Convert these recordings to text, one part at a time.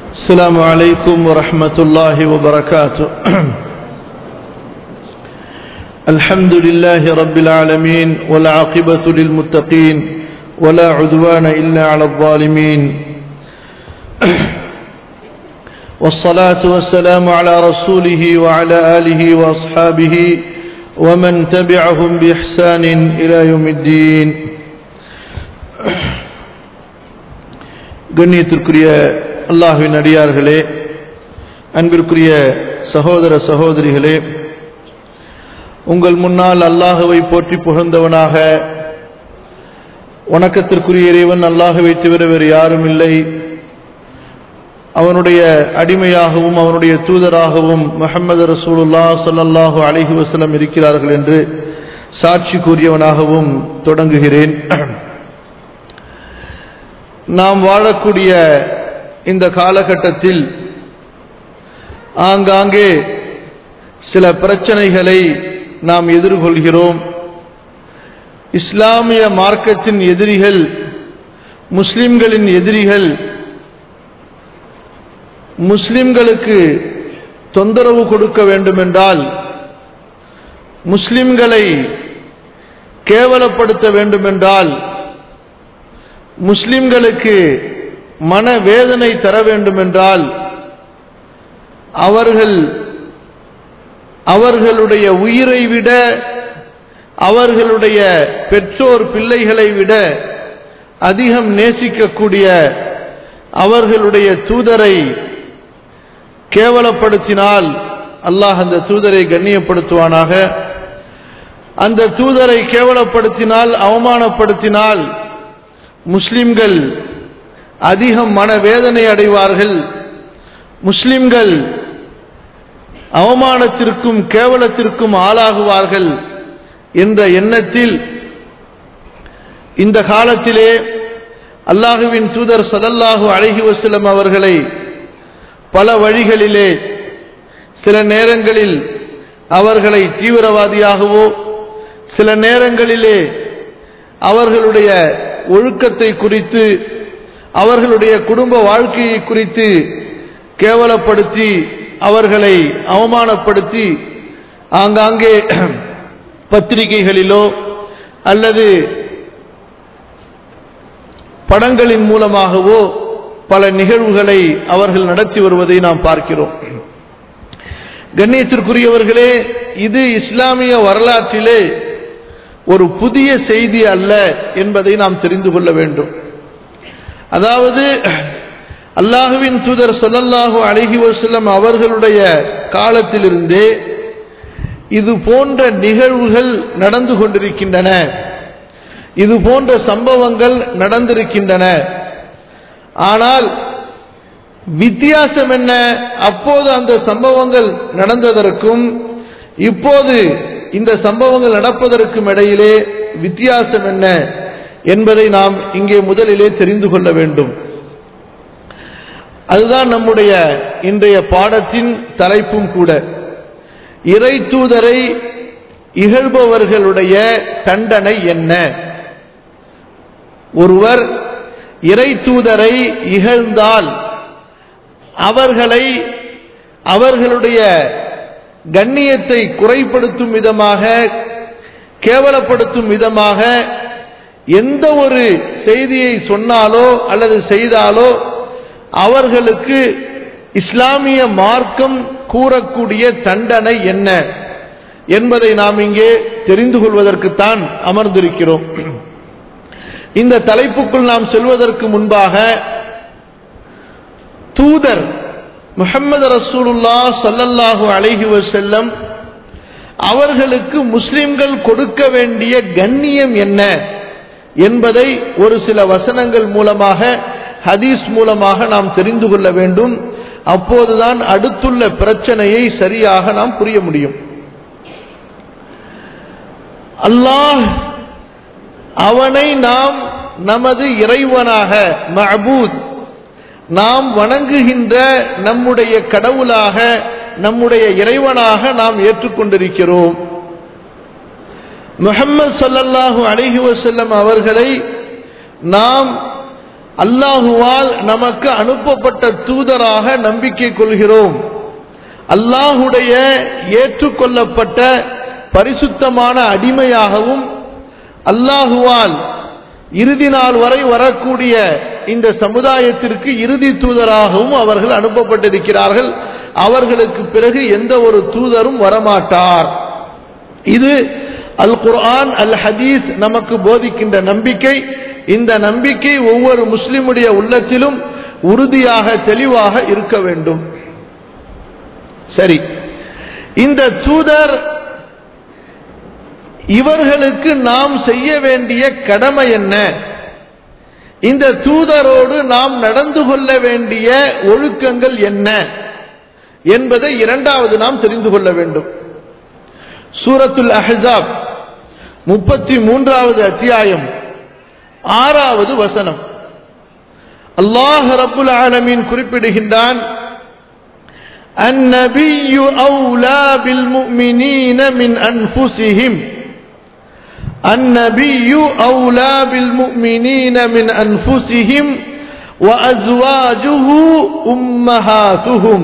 السلام عليكم ورحمة الله وبركاته الحمد لله رب العالمين والعاقبة للمتقين ولا عدوان إلا على الظالمين والصلاة والسلام على رسوله وعلى آله وأصحابه ومن تبعهم بإحسان إلى يوم الدين கண்ணியத்திற்குரிய அல்லாஹுவின் அடியார்களே அன்பிற்குரிய சகோதர சகோதரிகளே உங்கள் முன்னால் அல்லாஹுவை போற்றி புகழ்ந்தவனாக வணக்கத்திற்குரிய இறைவன் அல்லாஹுவை தவிர வேறு யாரும் இல்லை அவனுடைய அடிமையாகவும் அவனுடைய தூதராகவும் முகமது ரசூலுல்லா சல்லல்லாஹு அலிஹி வசலம் இருக்கிறார்கள் என்று சாட்சி கூறியவனாகவும் தொடங்குகிறேன் நாம் வாழக்கூடிய இந்த காலகட்டத்தில் ஆங்காங்கே சில பிரச்சனைகளை நாம் எதிர்கொள்கிறோம் இஸ்லாமிய மார்க்கத்தின் எதிரிகள் முஸ்லிம்களின் எதிரிகள் முஸ்லிம்களுக்கு தொந்தரவு கொடுக்க வேண்டுமென்றால் முஸ்லிம்களை கேவலப்படுத்த வேண்டுமென்றால் முஸ்லிம்களுக்கு மனவேதனை தர வேண்டுமென்றால் அவர்கள் அவர்களுடைய உயிரை விட அவர்களுடைய பெற்றோர் பிள்ளைகளை விட அதிகம் நேசிக்கக்கூடிய அவர்களுடைய தூதரை கேவலப்படுத்தினால் அல்லாஹ் அந்த தூதரை கண்ணியப்படுத்துவானாக அந்த தூதரை கேவலப்படுத்தினால் அவமானப்படுத்தினால் முஸ்லிம்கள் அதிகம் மனவேதனை அடைவார்கள் முஸ்லிம்கள் அவமானத்திற்கும் கேவலத்திற்கும் ஆளாகுவார்கள் என்ற எண்ணத்தில் இந்த காலத்திலே அல்லாஹுவின் தூதர் சலல்லாஹு அழகி வசலம் அவர்களை பல வழிகளிலே சில நேரங்களில் அவர்களை தீவிரவாதியாகவோ சில நேரங்களிலே அவர்களுடைய ஒழுக்கத்தை குறித்து அவர்களுடைய குடும்ப வாழ்க்கையை குறித்து கேவலப்படுத்தி அவர்களை அவமானப்படுத்தி ஆங்காங்கே பத்திரிகைகளிலோ அல்லது படங்களின் மூலமாகவோ பல நிகழ்வுகளை அவர்கள் நடத்தி வருவதை நாம் பார்க்கிறோம் கண்ணியத்திற்குரியவர்களே இது இஸ்லாமிய வரலாற்றிலே ஒரு புதிய செய்தி அல்ல என்பதை நாம் தெரிந்து கொள்ள வேண்டும் அதாவது அல்லாஹுவின் தூதர் சல்லல்லாஹு அழகி வசல்லம் அவர்களுடைய காலத்திலிருந்தே இது போன்ற நிகழ்வுகள் நடந்து கொண்டிருக்கின்றன இது போன்ற சம்பவங்கள் நடந்திருக்கின்றன ஆனால் வித்தியாசம் என்ன அப்போது அந்த சம்பவங்கள் நடந்ததற்கும் இப்போது இந்த சம்பவங்கள் நடப்பதற்கும் இடையிலே வித்தியாசம் என்ன என்பதை நாம் இங்கே முதலிலே தெரிந்து கொள்ள வேண்டும் அதுதான் நம்முடைய இன்றைய பாடத்தின் தலைப்பும் கூட இறை தூதரை இகழ்பவர்களுடைய தண்டனை என்ன ஒருவர் இறை தூதரை இகழ்ந்தால் அவர்களை அவர்களுடைய கண்ணியத்தை குறைப்படுத்தும் விதமாக கேவலப்படுத்தும் விதமாக எந்த ஒரு செய்தியை சொன்னாலோ அல்லது செய்தாலோ அவர்களுக்கு இஸ்லாமிய மார்க்கம் கூறக்கூடிய தண்டனை என்ன என்பதை நாம் இங்கே தெரிந்து கொள்வதற்குத்தான் அமர்ந்திருக்கிறோம் இந்த தலைப்புக்குள் நாம் செல்வதற்கு முன்பாக தூதர் முகமது ரசூலுல்லா சல்லல்லாஹு அலைஹி வசல்லம் அவர்களுக்கு முஸ்லிம்கள் கொடுக்க வேண்டிய கண்ணியம் என்ன என்பதை ஒரு சில வசனங்கள் மூலமாக ஹதீஸ் மூலமாக நாம் தெரிந்து கொள்ள வேண்டும் அப்போதுதான் அடுத்துள்ள பிரச்சனையை சரியாக நாம் புரிய முடியும் அல்லாஹ் அவனை நாம் நமது இறைவனாக மஹபூத் நாம் வணங்குகின்ற நம்முடைய கடவுளாக நம்முடைய இறைவனாக நாம் ஏற்றுக்கொண்டிருக்கிறோம் முகம்மது சல்லல்லாஹு அலைஹி வஸல்லம் அவர்களை நாம் அல்லாஹுவால் நமக்கு அனுப்பப்பட்ட தூதராக நம்பிக்கை கொள்கிறோம் அல்லாஹுடைய ஏற்றுக்கொள்ளப்பட்ட பரிசுத்தமான அடிமையாகவும் அல்லாஹுவால் இறுதி நாள் வரை வரக்கூடிய இந்த சமுதாயத்திற்கு இறுதி தூதராகவும் அவர்கள் அனுப்பப்பட்டிருக்கிறார்கள் அவர்களுக்கு பிறகு எந்த ஒரு தூதரும் வரமாட்டார் இது அல் குர்ஆன் அல் ஹதீஸ் நமக்கு போதிக்கின்ற நம்பிக்கை இந்த நம்பிக்கை ஒவ்வொரு முஸ்லிமுடைய உள்ளத்திலும் உறுதியாக தெளிவாக இருக்க வேண்டும் சரி இந்த தூதர் இவர்களுக்கு நாம் செய்ய வேண்டிய கடமை என்ன இந்த தூதரோடு நாம் நடந்து கொள்ள வேண்டிய ஒழுக்கங்கள் என்ன என்பதை இரண்டாவது நாம் தெரிந்து கொள்ள வேண்டும் சூரத்துல் அஹ்ஸாப் முப்பத்தி மூன்றாவது அத்தியாயம் ஆறாவது வசனம் அல்லாஹ் ரப்புல் ஆலமீன் குறிப்பிடுகின்றான் النبي أولى بالمؤمنين من أنفسهم النبي أولى بالمؤمنين من أنفسهم وأزواجه أمهاتهم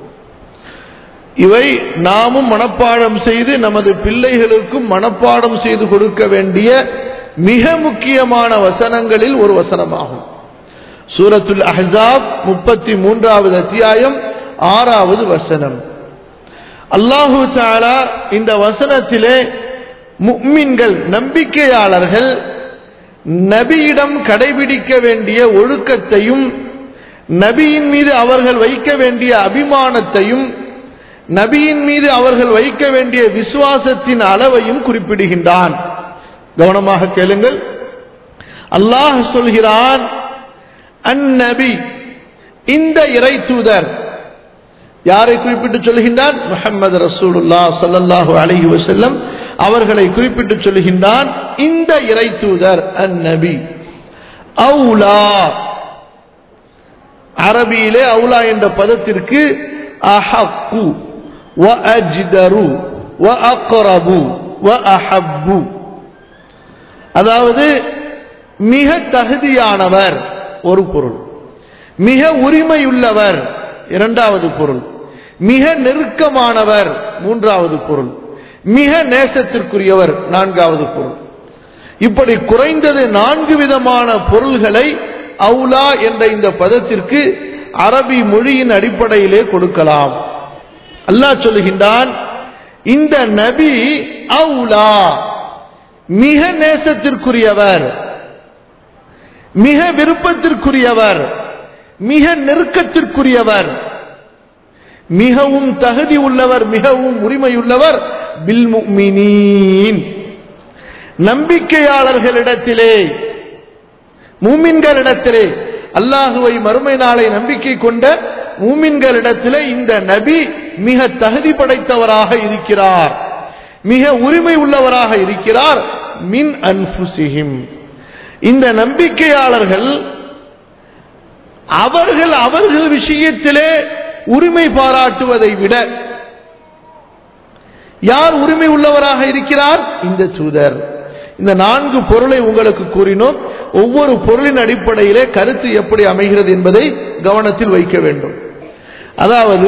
இவை நாமும் மனப்பாடம் செய்து நமது பிள்ளைகளுக்கும் மனப்பாடம் செய்து கொடுக்க வேண்டிய மிக முக்கியமான வசனங்களில் ஒரு வசனமாகும் சூரத்துல் அஹ்ஸாப் முப்பத்தி மூன்றாவது அத்தியாயம் ஆறாவது வசனம் அல்லாஹு தாலா இந்த வசனத்திலே முக்மின்கள் நம்பிக்கையாளர்கள் நபியிடம் கடைபிடிக்க வேண்டிய ஒழுக்கத்தையும் நபியின் மீது அவர்கள் வைக்க வேண்டிய அபிமானத்தையும் நபியின் மீது அவர்கள் வைக்க வேண்டிய விசுவாசத்தின் அளவையும் குறிப்பிடுகின்றான் கவனமாக கேளுங்கள் அல்லாஹ் சொல்கிறான் அந்நபி இந்த இறை தூதர் யாரை குறிப்பிட்டு சொல்கின்றான் முஹம்மது ரசூலுல்லா ஸல்லல்லாஹு அலைஹி வஸல்லம் அவர்களை குறிப்பிட்டு சொல்கின்றான் இந்த இறை தூதர் அந்நபி அவுலா அரபியிலே அவுலா என்ற பதத்திற்கு அஹக்கு வ அஜ்தரு வ அக்ரபு வ அஹப்பு அதாவது மிக தகுதியானவர் ஒரு பொருள் மிக உரிமையுள்ளவர் இரண்டாவது பொருள் மிக நெருக்கமானவர் மூன்றாவது பொருள் மிக நேசத்திற்குரியவர் நான்காவது பொருள் இப்படி குறைந்தது நான்கு விதமான பொருள்களை அவுலா என்ற இந்த பதத்திற்கு அரபி மொழியின் அடிப்படையிலே கொடுக்கலாம் அல்லாஹ் சொல்லுகின்றான் இந்த நபி அவுலா மிக நேசத்திற்குரியவர் மிக விருப்பத்திற்குரியவர் மிக நெருக்கத்திற்குரியவர் மிகவும் தகுதி உள்ளவர் மிகவும் உரிமையுள்ளவர் பில் முக்மினீன் நம்பிக்கையாளர்களிடத்திலே மூமின்களிடத்திலே அல்லாஹுவை மறுமை நாளை நம்பிக்கை கொண்ட மூமின்களிடத்திலே இந்த நபி மிக தகுதி படைத்தவராக இருக்கிறார் மிக உரிமை உள்ளவராக இருக்கிறார் மின் அன்புசிஹிம் இந்த நம்பிக்கையாளர்கள் அவர்கள் அவர்கள் விஷயத்திலே உரிமை பாராட்டுவதை விட யார் உரிமை உள்ளவராக இருக்கிறார் இந்த தூதர் இந்த நான்கு பொருளை உங்களுக்கு கூறினோம் ஒவ்வொரு பொருளின் அடிப்படையிலே கருத்து எப்படி அமைகிறது என்பதை கவனத்தில் வைக்க வேண்டும் அதாவது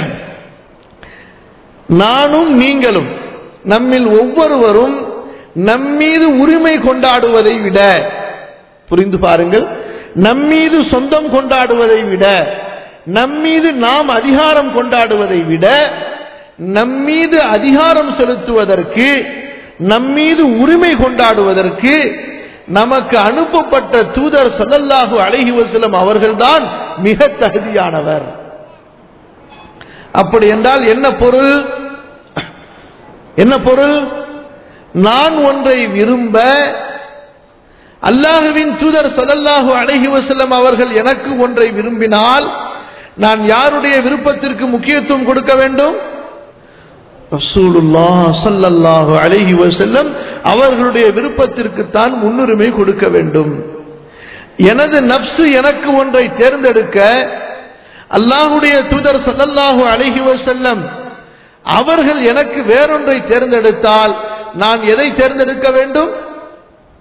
நானும் நீங்களும் நம்மில் ஒவ்வொருவரும் நம்மீது உரிமை கொண்டாடுவதை விட புரிந்து பாருங்கள் நம்மீது சொந்தம் கொண்டாடுவதை விட நம்மீது நாம் அதிகாரம் கொண்டாடுவதை விட நம்மீது அதிகாரம் செலுத்துவதற்கு நம்மீது உரிமை கொண்டாடுவதற்கு நமக்கு அனுப்பப்பட்ட தூதர் சல்லல்லாஹு அலைஹி வஸல்லம் அவர்கள்தான் மிக தகுதியானவர் அப்படி என்றால் என்ன பொருள் என்ன பொருள் நான் ஒன்றை விரும்ப அல்லாஹுவின் தூதர் சல்லல்லாஹு அலைஹி வஸல்லம் அவர்கள் எனக்கு ஒன்றை விரும்பினால் நான் யாருடைய விருப்பத்திற்கு முக்கியத்துவம் கொடுக்க வேண்டும் ரசூலுல்லா சல்லல்லாஹு அலைஹி வஸல்லம் அவர்களுடைய விருப்பத்திற்கு தான் முன்னுரிமை கொடுக்க வேண்டும் எனது நப்சு எனக்கு ஒன்றை தேர்ந்தெடுக்க அல்லாஹுடைய தூதர் சல்லல்லாஹு அலைஹி வஸல்லம் அவர்கள் எனக்கு வேறொன்றை தேர்ந்தெடுத்தால் நான் எதை தேர்ந்தெடுக்க வேண்டும்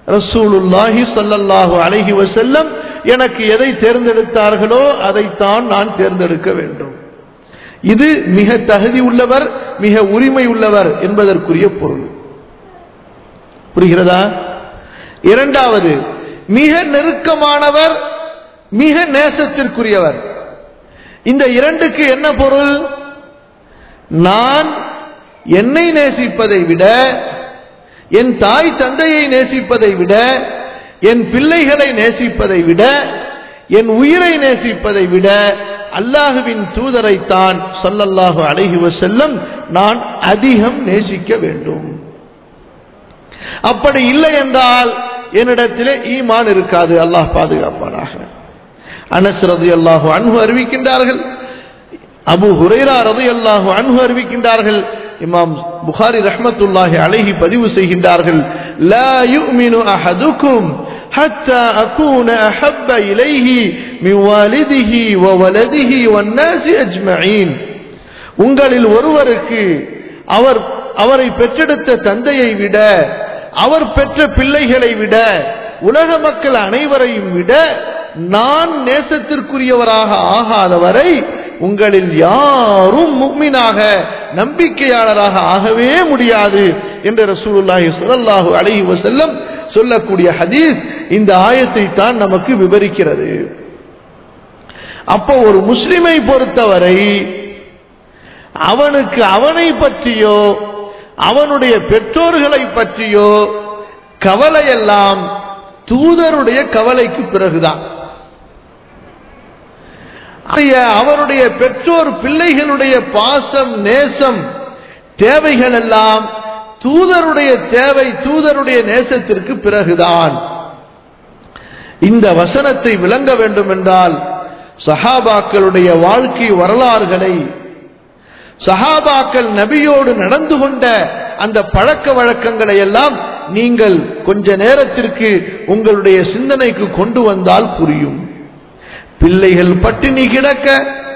ரசூலுல்லாஹி ஸல்லல்லாஹு அலைஹி வஸல்லம் எனக்கு எதை தேர்ந்தெடுத்தார்களோ அதைத்தான் நான் தேர்ந்தெடுக்க வேண்டும் இது மிக தகுதி உள்ளவர் மிக உரிமை உள்ளவர் என்பதற்குரிய பொருள் புரிகிறதா இரண்டாவது மிக நெருக்கமானவர் மிக நேசத்திற்குரியவர் இந்த இரண்டுக்கு என்ன பொருள் நான் என்னை நேசிப்பதை விட என் தாய் தந்தையை நேசிப்பதை விட என் பிள்ளைகளை நேசிப்பதை விட என் உயிரை நேசிப்பதை விட அல்லாஹுவின் தூதரைத்தான் சொல்லல்லாஹு அலைஹி வசல்லம் நான் அதிகம் நேசிக்க வேண்டும் அப்படி இல்லை என்றால் என்னிடத்திலே ஈமான் இருக்காது அல்லாஹ் பாதுகாப்பானாக அனஸ் ரதி அல்லாஹு அன்பு அறிவிக்கின்றார்கள் அபு ஹுரைரா ரதி அல்லாஹு அன்பு அறிவிக்கின்றார்கள் இமாம் புகாரி ரஹ்மத்துல்லாஹி அலைஹி பதிவு செய்கின்றார்கள் லா யுமினு அஹதுக்கும் حتى أكون أحب إليه من والده وولده والناس أجمعين உங்களில் ஒருவருக்கு அவர் அவரை பெற்றெடுத்த தந்தையை விட அவர் பெற்ற பிள்ளைகளை விட உலக மக்கள் அனைவரையும் விட நான் நேசத்திற்குரியவராக ஆகாதவரை உங்களில் யாரும் முக்மினாக நம்பிக்கையாளராக ஆகவே முடியாது என்று ரசூலுல்லாஹி ஸல்லல்லாஹு அலைஹி வஸல்லம் சொல்லக்கூடிய ஹதீஸ் இந்த ஆயத்தை தான் நமக்கு விவரிக்கிறது அப்போ ஒரு முஸ்லிமை பொறுத்தவரை அவனுக்கு அவனை பற்றியோ அவனுடைய பெற்றோர்களை பற்றியோ கவலையெல்லாம் தூதருடைய கவலைக்கு பிறகுதான் அவருடைய பெற்றோர் பிள்ளைகளுடைய பாசம் நேசம் தேவைகள் எல்லாம் தூதருடைய தேவை தூதருடைய நேசத்திற்கு பிறகுதான் இந்த வசனத்தை விளங்க வேண்டும் என்றால் சஹாபாக்களுடைய வாழ்க்கை வரலாறுகளை சஹாபாக்கள் நபியோடு நடந்து கொண்ட அந்த பழக்க வழக்கங்களை எல்லாம் நீங்கள் கொஞ்ச நேரத்திற்கு உங்களுடைய சிந்தனைக்கு கொண்டு வந்தால் புரியும் பிள்ளைகள் பட்டினி கிடக்க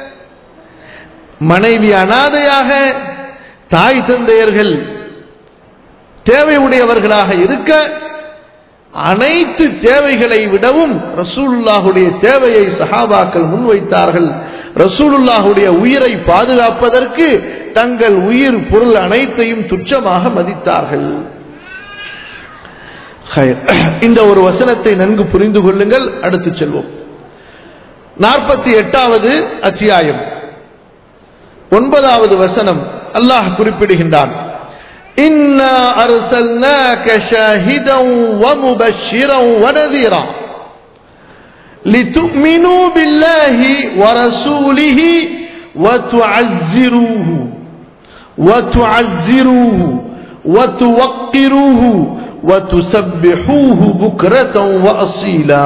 மனைவி அனாதையாக தாய் தந்தையர்கள் தேவையுடையவர்களாக இருக்க அனைத்து தேவைகளை விடவும் ரசூலுல்லாஹுடைய தேவையை சஹாபாக்கள் முன்வைத்தார்கள் ரசூலுல்லாஹுடைய உயிரை பாதுகாப்பதற்கு தங்கள் உயிர் பொருள் அனைத்தையும் துச்சமாக மதித்தார்கள் இந்த ஒரு வசனத்தை நன்கு புரிந்து கொள்ளுங்கள் அடுத்து செல்வோம் நாற்பத்தி எட்டாவது அத்தியாயம் ஒன்பதாவது வசனம் அல்லாஹ் குறிப்பிடுகின்றான் إنا أرسلناك شاهدا ومبشرا ونذيرا لتؤمنوا بالله ورسوله وتعزروه وتعزروه وتوقروه وتسبحوه بكرة وأصيلا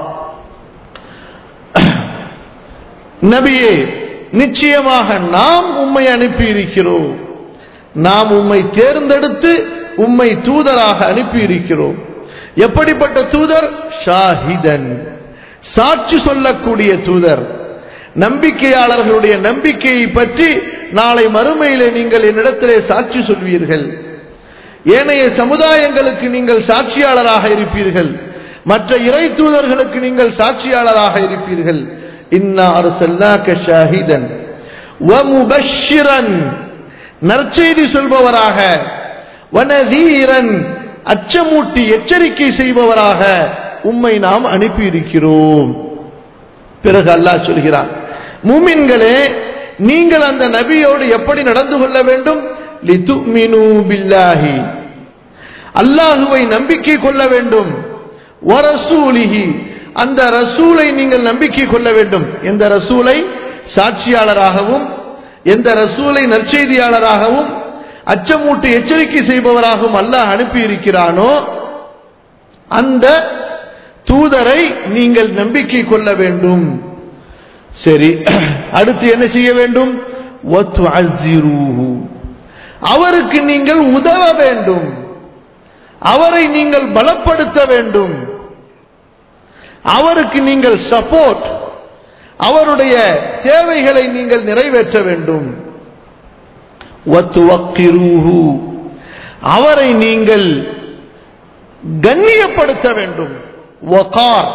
நபியே நிச்சயமாக நாம் உம்மை அனுப்பியிருக்கிறோம் நாம் உம்மை தேர்ந்தெடுத்து உம்மை தூதராக அனுப்பியிருக்கிறோம் எப்படிப்பட்ட தூதர் ஷாஹிதன் சாட்சி சொல்லக்கூடிய தூதர் நம்பிக்கையாளர்களுடைய நம்பிக்கையை பற்றி நாளை மறுமையிலே நீங்கள் என்னிடத்திலே சாட்சி சொல்வீர்கள் ஏனைய சமுதாயங்களுக்கு நீங்கள் சாட்சியாளராக இருப்பீர்கள் மற்ற இறை தூதர்களுக்கு நீங்கள் சாட்சியாளராக இருப்பீர்கள் இன்னா அரசல்லாக்க ஷாஹிதன் வமுபஷிரன் நற்செய்தி சொல்பவராக வனதீரன் அச்சமூட்டி எச்சரிக்கை செய்பவராக உம்மை நாம் அனுப்பியிருக்கிறோம் பிறகு அல்லாஹ் சொல்கிறான் மூமின்களே நீங்கள் அந்த நபியோடு எப்படி நடந்து கொள்ள வேண்டும் லிதுமினு பில்லாஹி அல்லாஹுவை நம்பிக்கை கொள்ள வேண்டும் வரசூலிஹி அந்த ரசூலை நீங்கள் நம்பிக்கை கொள்ள வேண்டும் எந்த ரசூலை சாட்சியாளராகவும் எந்த ரசூலை நற்செய்தியாளராகவும் அச்சமூட்டு எச்சரிக்கை செய்பவராகவும் அல்லாஹ் அனுப்பி இருக்கிறானோ அந்த தூதரை நீங்கள் நம்பிக்கை கொள்ள வேண்டும் சரி அடுத்து என்ன செய்ய வேண்டும் அவருக்கு நீங்கள் உதவ வேண்டும் அவரை நீங்கள் பலப்படுத்த வேண்டும் அவருக்கு நீங்கள் சப்போர்ட் அவருடைய தேவைகளை நீங்கள் நிறைவேற்ற வேண்டும் அவரை நீங்கள் கண்ணியப்படுத்த வேண்டும் வகார்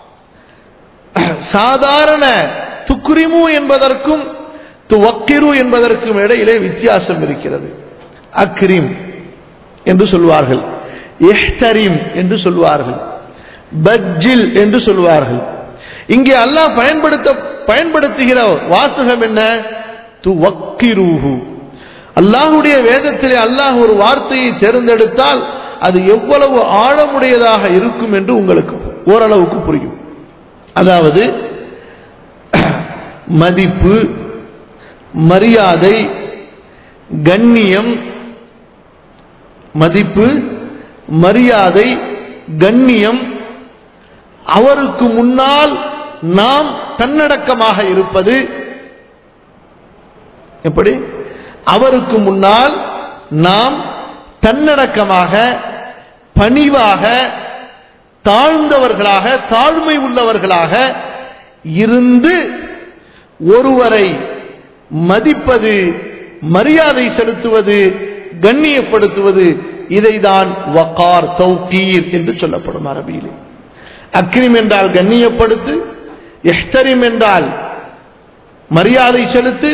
சாதாரண துக்ரிமு என்பதற்கும் துவக்கிரு என்பதற்கும் இடையிலே வித்தியாசம் இருக்கிறது அக்ரிம் என்று சொல்வார்கள் எஹ்தரிம் என்று சொல்வார்கள் பஜ்ஜில் என்று சொல்வார்கள் இங்கே அல்லாஹ் பயன்படுத்த பயன்படுத்துகிற வாசகம் என்ன துவக்கிருஹு அல்லாஹுடைய வேதத்திலே அல்லாஹ் ஒரு வார்த்தையை தேர்ந்தெடுத்தால் அது எவ்வளவு ஆழமுடையதாக இருக்கும் என்று உங்களுக்கு ஓரளவுக்கு புரியும் அதாவது மதிப்பு மரியாதை கண்ணியம் மதிப்பு மரியாதை கண்ணியம் அவருக்கு முன்னால் நாம் தன்னடக்கமாக இருப்பது எப்படி அவருக்கு முன்னால் நாம் தன்னடக்கமாக பணிவாக தாழ்ந்தவர்களாக தாழ்மை உள்ளவர்களாக இருந்து ஒருவரை மதிப்பது மரியாதை செலுத்துவது கண்ணியப்படுத்துவது இதைதான் வக்கார் தௌகீர் என்று சொல்லப்படும் அரபியிலே அக்ரிம் என்றால் கண்ணியப்படுத்து எஹ்தரிம் என்றால் மரியாதை செலுத்து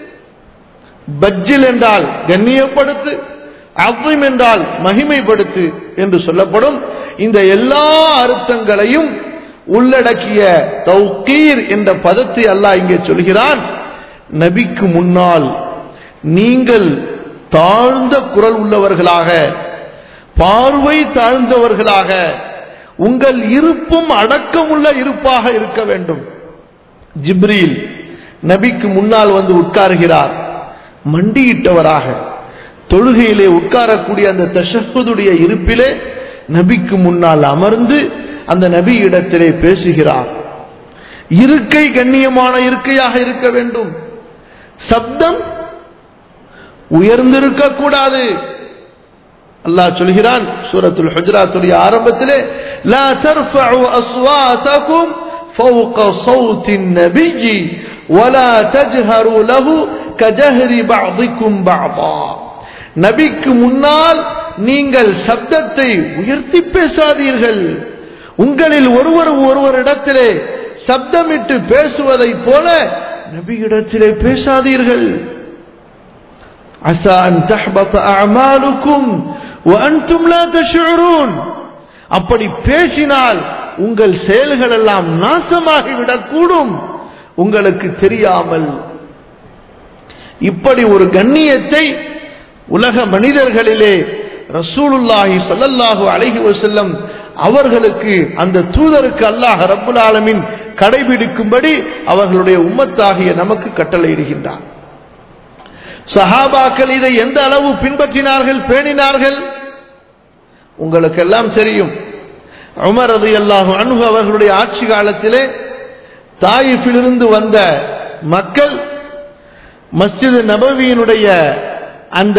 பஜ்ஜில் என்றால் கண்ணியப்படுத்து அவ்விம் என்றால் மகிமைப்படுத்து என்று சொல்லப்படும் இந்த எல்லா அர்த்தங்களையும் உள்ளடக்கிய தௌகீர் என்ற பதத்தை அல்லாஹ் இங்கே சொல்கிறான் நபிக்கு முன்னால் நீங்கள் தாழ்ந்த குரல் உள்ளவர்களாக பார்வை தாழ்ந்தவர்களாக உங்கள் இருப்பும் அடக்கமுள்ள இருப்பாக இருக்க வேண்டும் ஜிப்ரீல் நபிக்கு முன்னால் வந்து உட்காருகிறார் மண்டியிட்டவராக தொழுகையிலே உட்காரக்கூடிய அந்த தஷஹுடைய இருப்பிலே நபிக்கு முன்னால் அமர்ந்து அந்த நபி இடத்திலே பேசுகிறார் இருக்கை கண்ணியமான இருக்கையாக இருக்க வேண்டும் சப்தம் உயர்ந்திருக்க கூடாது அல்லாஹ் சொல்கிறான் சூரத்துல் ஹுஜராத்துடைய ஆரம்பத்திலே லா தர்ஃபஉ அஸ்வாதகும் فوق صوت النبي ولا تجهروا له كجهر بعضكم بعضا நபிக்கு முன்னால் நீங்கள் சப்தத்தை உயர்த்தி பேசாதீர்கள் உங்களில் ஒருவர் ஒருவரிடத்திலே சப்தமிட்டு பேசுவதைப் போல நபியிடத்திலே பேசாதீர்கள் عسى أن تحبط أعمالكم وأنتم لا تشعرون அப்படி பேசினால் உங்கள் செயல்கள் எல்லாம் நாசமாகிவிடக்கூடும் உங்களுக்கு தெரியாமல் இப்படி ஒரு கண்ணியத்தை உலக மனிதர்களிலே ரசூலுல்லாஹி ஸல்லல்லாஹு அலைஹி வஸல்லம் அவர்களுக்கு அந்த தூதருக்கு அல்லாஹ் ரப்புல் ஆலமீன் கடைபிடிக்கும்படி அவர்களுடைய உம்மத்தாகிய நமக்கு கட்டளையிடுகின்றார் சஹாபாக்கள் இதை எந்த அளவு பின்பற்றினார்கள் பேணினார்கள் உங்களுக்கெல்லாம் தெரியும் உமர் ரதி அல்லாஹு அன்ஹு அவர்களுடைய ஆட்சி காலத்திலே தாயிஃபிலிருந்து வந்த மக்கள் மஸ்ஜித் நபவியினுடைய அந்த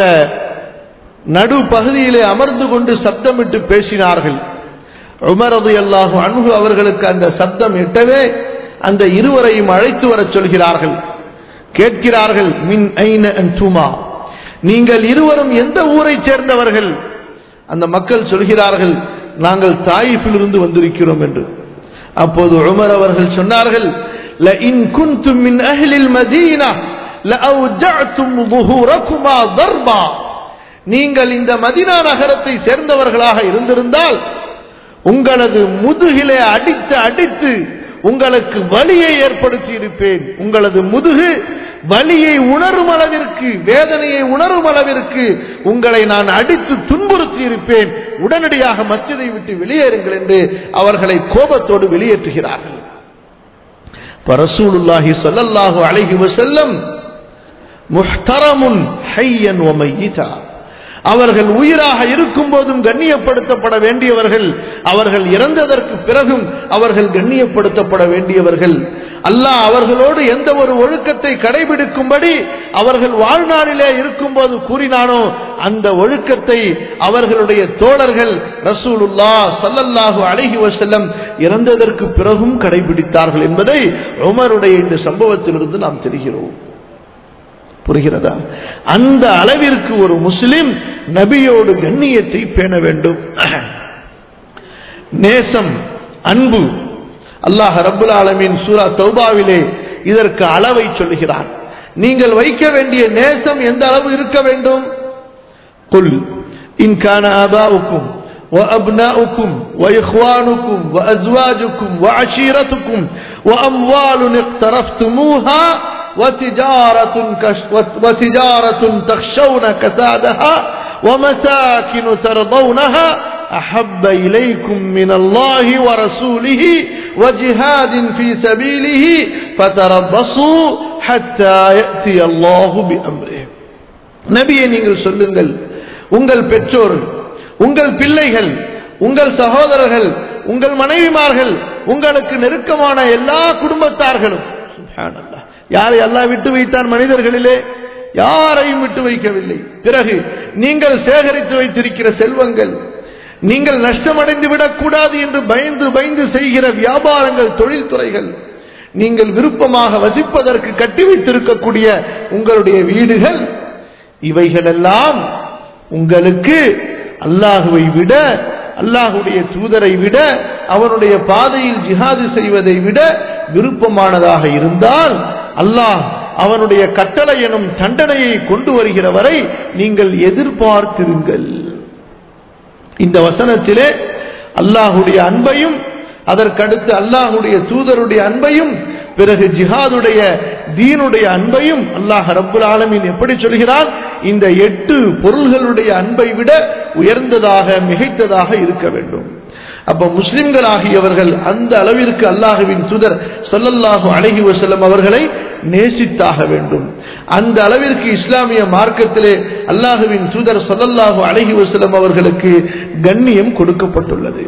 நடு பகுதியிலே அமர்ந்து கொண்டு சப்தமிட்டு பேசினார்கள் உமர் ரதி அல்லாஹு அன்ஹு அவர்களுக்கு அந்த சப்தம் எட்டவே அந்த இருவரையும் அழைத்து வரச் சொல்கிறார்கள் கேட்கிறார்கள் மின் ஐன அன்துமா நீங்கள் இருவரும் எந்த ஊரைச் சேர்ந்தவர்கள் அந்த மக்கள் சொல்கிறார்கள் நாங்கள் தாயிஃபிலிருந்து வந்திருக்கிறோம் என்று அப்போது உமர் அவர்கள் சொன்னார்கள் لئن كنتم من أهل المدينة لأوجعتم ظهوركما ضربا நீங்கள் இந்த மதினா நகரத்தை சேர்ந்தவர்களாக இருந்திருந்தால் உங்களது முதுகிலே அடித்து அடித்து உங்களுக்கு வலியை ஏற்படுத்தி இருப்பேன் உங்களது முதுகு வலியை உணரும் அளவிற்கு வேதனையை உணரும் அளவிற்கு உங்களை நான் அடித்து துன்புறுத்தி இருப்பேன் உடனடியாக மஸ்ஜிதை விட்டு வெளியேறுங்கள் என்று அவர்களை கோபத்தோடு வெளியேற்றுகிறார்கள் பரசூலுல்லாஹி ஸல்லல்லாஹு அலைஹி வஸல்லம் முஹ்தரமுன் ஹய்யன் வ மையிதா அவர்கள் உயிராக இருக்கும் போதும் கண்ணியப்படுத்தப்பட வேண்டியவர்கள் அவர்கள் இறந்ததற்கு பிறகும் அவர்கள் கண்ணியப்படுத்தப்பட வேண்டியவர்கள் அல்லாஹ் அவர்களோடு எந்த ஒரு ஒழுக்கத்தை கடைபிடிக்கும்படி அவர்கள் வாழ்நாளிலே இருக்கும்போது கூறினானோ அந்த ஒழுக்கத்தை அவர்களுடைய தோழர்கள் ரசூலுல்லா சல்லல்லாஹு அலைஹி வஸல்லம் இறந்ததற்கு பிறகும் கடைபிடித்தார்கள் என்பதை உமருடைய இந்த சம்பவத்திலிருந்து நாம் தெரிகிறோம் புரிகிறதா அந்த அளவிற்கு ஒரு முஸ்லிம் நபியோடு கண்ணியத்தை பேண வேண்டும் நேசம் அன்பு அல்லாஹ் ரப்புல் ஆலமீன் சூரா தௌபாவிலே இதற்கு அளவை சொல்கிறான் நீங்கள் வைக்க வேண்டிய நேசம் எந்த அளவு இருக்க வேண்டும் قل إن كان آباؤكم وأبناؤكم وإخوانكم وأزواجكم وعشيرتكم وأموال اقترفتموها وتجارة, كش وتجارة تخشون كسادها ومساكن ترضونها أحب إليكم من الله ورسوله وجهاد في سبيله فتربصوا حتى يأتي الله بأمره நபியை நீங்கள் சொல்லுங்கள் உங்கள் பெற்றோர் உங்கள் பிள்ளைகள் உங்கள் சகோதரர்கள் உங்கள் மனைவிமார்கள் உங்களுக்கு நெருக்கமான எல்லா குடும்பத்தார்களும் சுப்ஹானல்லாஹ். யாரை அல்லாஹ் விட்டு வைத்தான் மனிதர்களிலே யாரையும் விட்டு வைக்கவில்லை பிறகு நீங்கள் சேகரித்து வைத்திருக்கிற செல்வங்கள் நீங்கள் நஷ்டமடைந்து விடக்கூடாது என்று பயந்து பயந்து செய்கிற வியாபாரங்கள் தொழில்துறைகள் நீங்கள் விருப்பமாக வசிப்பதற்கு கட்டி வைத்திருக்கக்கூடிய உங்களுடைய வீடுகள் இவைகளெல்லாம் உங்களுக்கு அல்லாஹுவை விட அல்லாஹுடைய தூதரை விட அவனுடைய பாதையில் ஜிஹாது செய்வதை விட விருப்பமானதாக இருந்தால் அல்லாஹ் அவனுடைய கட்டளை எனும் தண்டனையை கொண்டு வருகிற வரை நீங்கள் எதிர்பார்த்திருங்கள் இந்த வசனத்திலே அல்லாஹுடைய அன்பையும் அதற்கடுத்து அல்லாஹுடைய தூதருடைய அன்பையும் பிறகு ஜிஹாதுடைய தீனுடைய அன்பையும் அல்லாஹ் ரப்புல் ஆலமீன் எப்படி சொல்கிறான் இந்த எட்டு பொருள்களுடைய அன்பை விட உயர்ந்ததாக மிகைத்ததாக இருக்க வேண்டும் அப்ப முஸ்லிம்கள் ஆகியவர்கள் அந்த அளவிற்கு அல்லாஹுவின் தூதர் ஸல்லல்லாஹு அலைஹி வஸல்லம் அவர்களை நேசித்தாக வேண்டும் அந்த அளவிற்கு இஸ்லாமிய மார்க்கத்திலே அல்லாஹுவின் தூதர் ஸல்லல்லாஹு அலைஹி வஸல்லம் அவர்களுக்கு கண்ணியம் கொடுக்கப்பட்டுள்ளது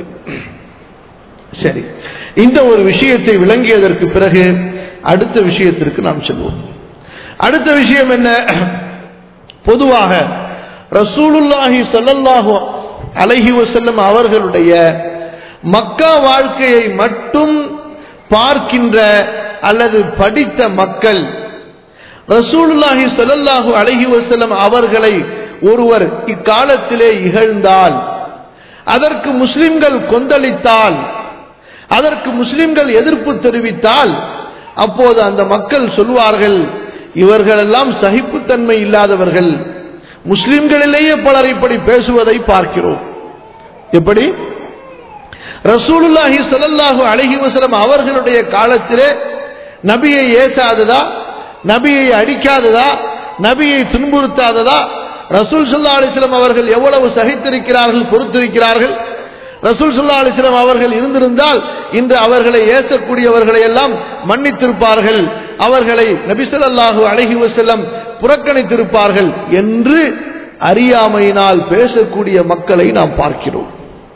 சரி இந்த ஒரு விஷயத்தை விளங்கியதற்கு பிறகு அடுத்த விஷயத்திற்கு நாம் செல்வோம் அடுத்த விஷயம் என்ன பொதுவாக ரசூலுல்லாஹி ஸல்லல்லாஹு அலைஹி வஸல்லம் அவர்களுடைய மக்கா வாழ்க்கையை மட்டும் பார்க்கின்ற அல்லது படித்த மக்கள் ரசூலுல்லாஹி ஸல்லல்லாஹு அலைஹி வஸல்லம் அவர்களை ஒருவர் இக்காலத்திலே இகழ்ந்தால் அதற்கு முஸ்லிம்கள் கொந்தளித்தால் அதற்கு முஸ்லிம்கள் எதிர்ப்பு தெரிவித்தால் அப்போது அந்த மக்கள் சொல்வார்கள் இவர்களெல்லாம் சகிப்புத்தன்மை இல்லாதவர்கள் முஸ்லிம்களிலேயே பலர் இப்படி பேசுவதை பார்க்கிறோம் எப்படி ரசூலுல்லாஹி ஸல்லல்லாஹு அலைஹி வஸல்லம் அவர்களுடைய காலத்திலே நபியை ஏசாததா நபியை அடிக்காததா நபியை துன்புறுத்தாததா ரசூல் ஸல்லல்லாஹு அலைஹி வஸல்லம் அவர்கள் எவ்வளவு சகித்திருக்கிறார்கள் பொறுத்திருக்கிறார்கள் ரசூல் சல்லா அலிஸ்லாம் அவர்கள் இருந்திருந்தால் இன்று அவர்களை ஏசக்கூடியவர்களை எல்லாம் மன்னித்திருப்பார்கள் அவர்களை நபிசல்லாஹு அழகி வசல்லம் புறக்கணித்திருப்பார்கள் என்று அறியாமையினால் பேசக்கூடிய மக்களை நாம் பார்க்கிறோம்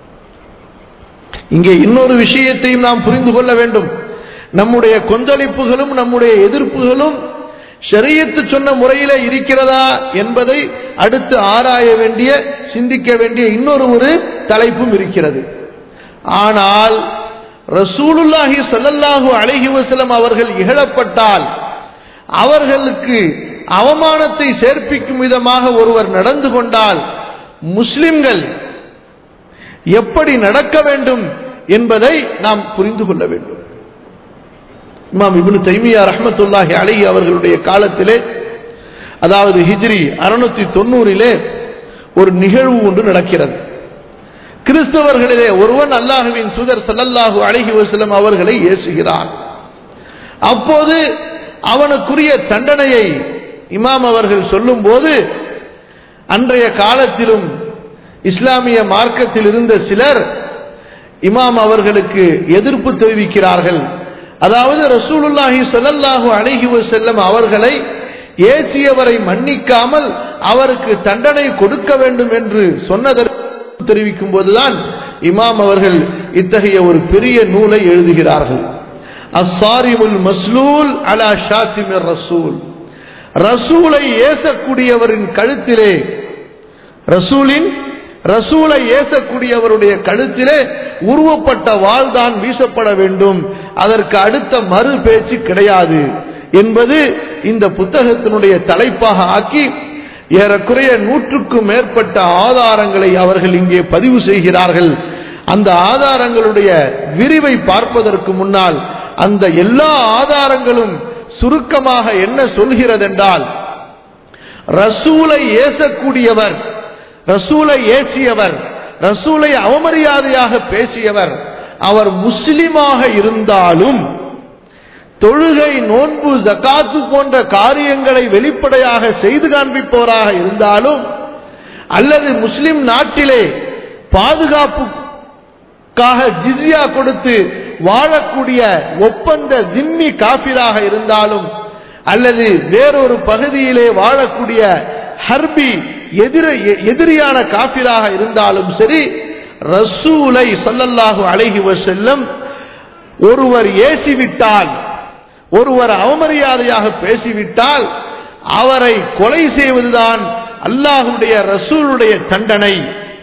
இங்கே இன்னொரு விஷயத்தையும் நாம் புரிந்து கொள்ள வேண்டும் நம்முடைய கொந்தளிப்புகளும் நம்முடைய எதிர்ப்புகளும் ஷரியத்து சொன்ன முறையில இருக்கிறதா என்பதை அடுத்து ஆராய வேண்டிய சிந்திக்க வேண்டிய இன்னொரு ஒரு தலைப்பும் இருக்கிறது ஆனால் ரசூலுல்லாஹி ஸல்லல்லாஹு அலைஹி வஸல்லம் அவர்கள் இகழப்பட்டால் அவர்களுக்கு அவமானத்தை சேர்ப்பிக்கும் விதமாக ஒருவர் நடந்து கொண்டால் முஸ்லிம்கள் எப்படி நடக்க வேண்டும் என்பதை நாம் புரிந்து கொள்ள வேண்டும் இமாம் இப்னு தைமியா ரஹ்மத்துல்லாஹி அலைஹி அவர்களுடைய காலத்திலே அதாவது ஹிஜ்ரி அறுநூத்தி தொண்ணூறிலே ஒரு நிகழ்வு ஒன்று நடக்கிறது கிறிஸ்தவர்களிலே ஒருவன் அல்லாஹுவின் தூதர் ஸல்லல்லாஹு அலைஹி வஸல்லம் அவர்களை ஏசுகிறான் அப்போது அவனுக்குரிய தண்டனையை இமாம் அவர்கள் சொல்லும்போது அன்றைய காலத்திலும் இஸ்லாமிய மார்க்கத்தில் இருந்த சிலர் இமாம் அவர்களுக்கு எதிர்ப்பு தெரிவிக்கிறார்கள் அதாவது ரசூலுல்லாஹி ஸல்லல்லாஹு அலைஹி வஸல்லம் அவர்களை ஏசியவரை மன்னிக்காமல் அவருக்கு தண்டனை கொடுக்க வேண்டும் என்று சொன்னதற்கு தெரிவிக்கும் போதுதான் இமாம் அவர்கள் இத்தகைய ஒரு பெரிய நூலை எழுதுகிறார்கள் அஸ்ஸாரிமுல் மஸ்லூல் அலா ஷாத்திமிர் ரசூல் ரசூலை ஏசக்கூடியவரின் கழுத்திலே ரசூலின் ரசூலை ஏசக்கூடியவருடைய கழுத்திலே உருவப்பட்ட வாள் தான் வீசப்பட வேண்டும் அதற்கு அடுத்த மறு பேச்சு கிடையாது என்பது இந்த புத்தகத்தினுடைய தலைப்பாக ஆக்கி ஏறக்குறைய நூற்றுக்கும் மேற்பட்ட ஆதாரங்களை அவர்கள் இங்கே பதிவு செய்கிறார்கள் அந்த ஆதாரங்களுடைய விரிவை பார்ப்பதற்கு முன்னால் அந்த எல்லா ஆதாரங்களும் சுருக்கமாக என்ன சொல்கிறதென்றால் ரசூலை ஏசக்கூடியவர் ரசூலை ஏசியவர் ரசூலை அவமரியாதையாக பேசியவர் அவர் முஸ்லிமாக இருந்தாலும் தொழுகை நோன்பு ஜக்காத்து போன்ற காரியங்களை வெளிப்படையாக செய்து காண்பிப்பவராக இருந்தாலும் அல்லது முஸ்லிம் நாட்டிலே பாதுகாப்புக்காக ஜிஸ்யா கொடுத்து வாழக்கூடிய ஒப்பந்த திம்மி காபிராக இருந்தாலும் அல்லது வேறொரு பகுதியிலே வாழக்கூடிய ஹர்பி எதிர எதிரியான காபிராக இருந்தாலும் சரி ரசூலை சல்லல்லாஹு அலைஹி வஸல்லம் ஒருவர் ஏசிவிட்டால் ஒருவர் அவமரியாதையாக பேசிவிட்டால் அவரை கொலை செய்வதுதான் அல்லாஹுடைய ரசூலுடைய தண்டனை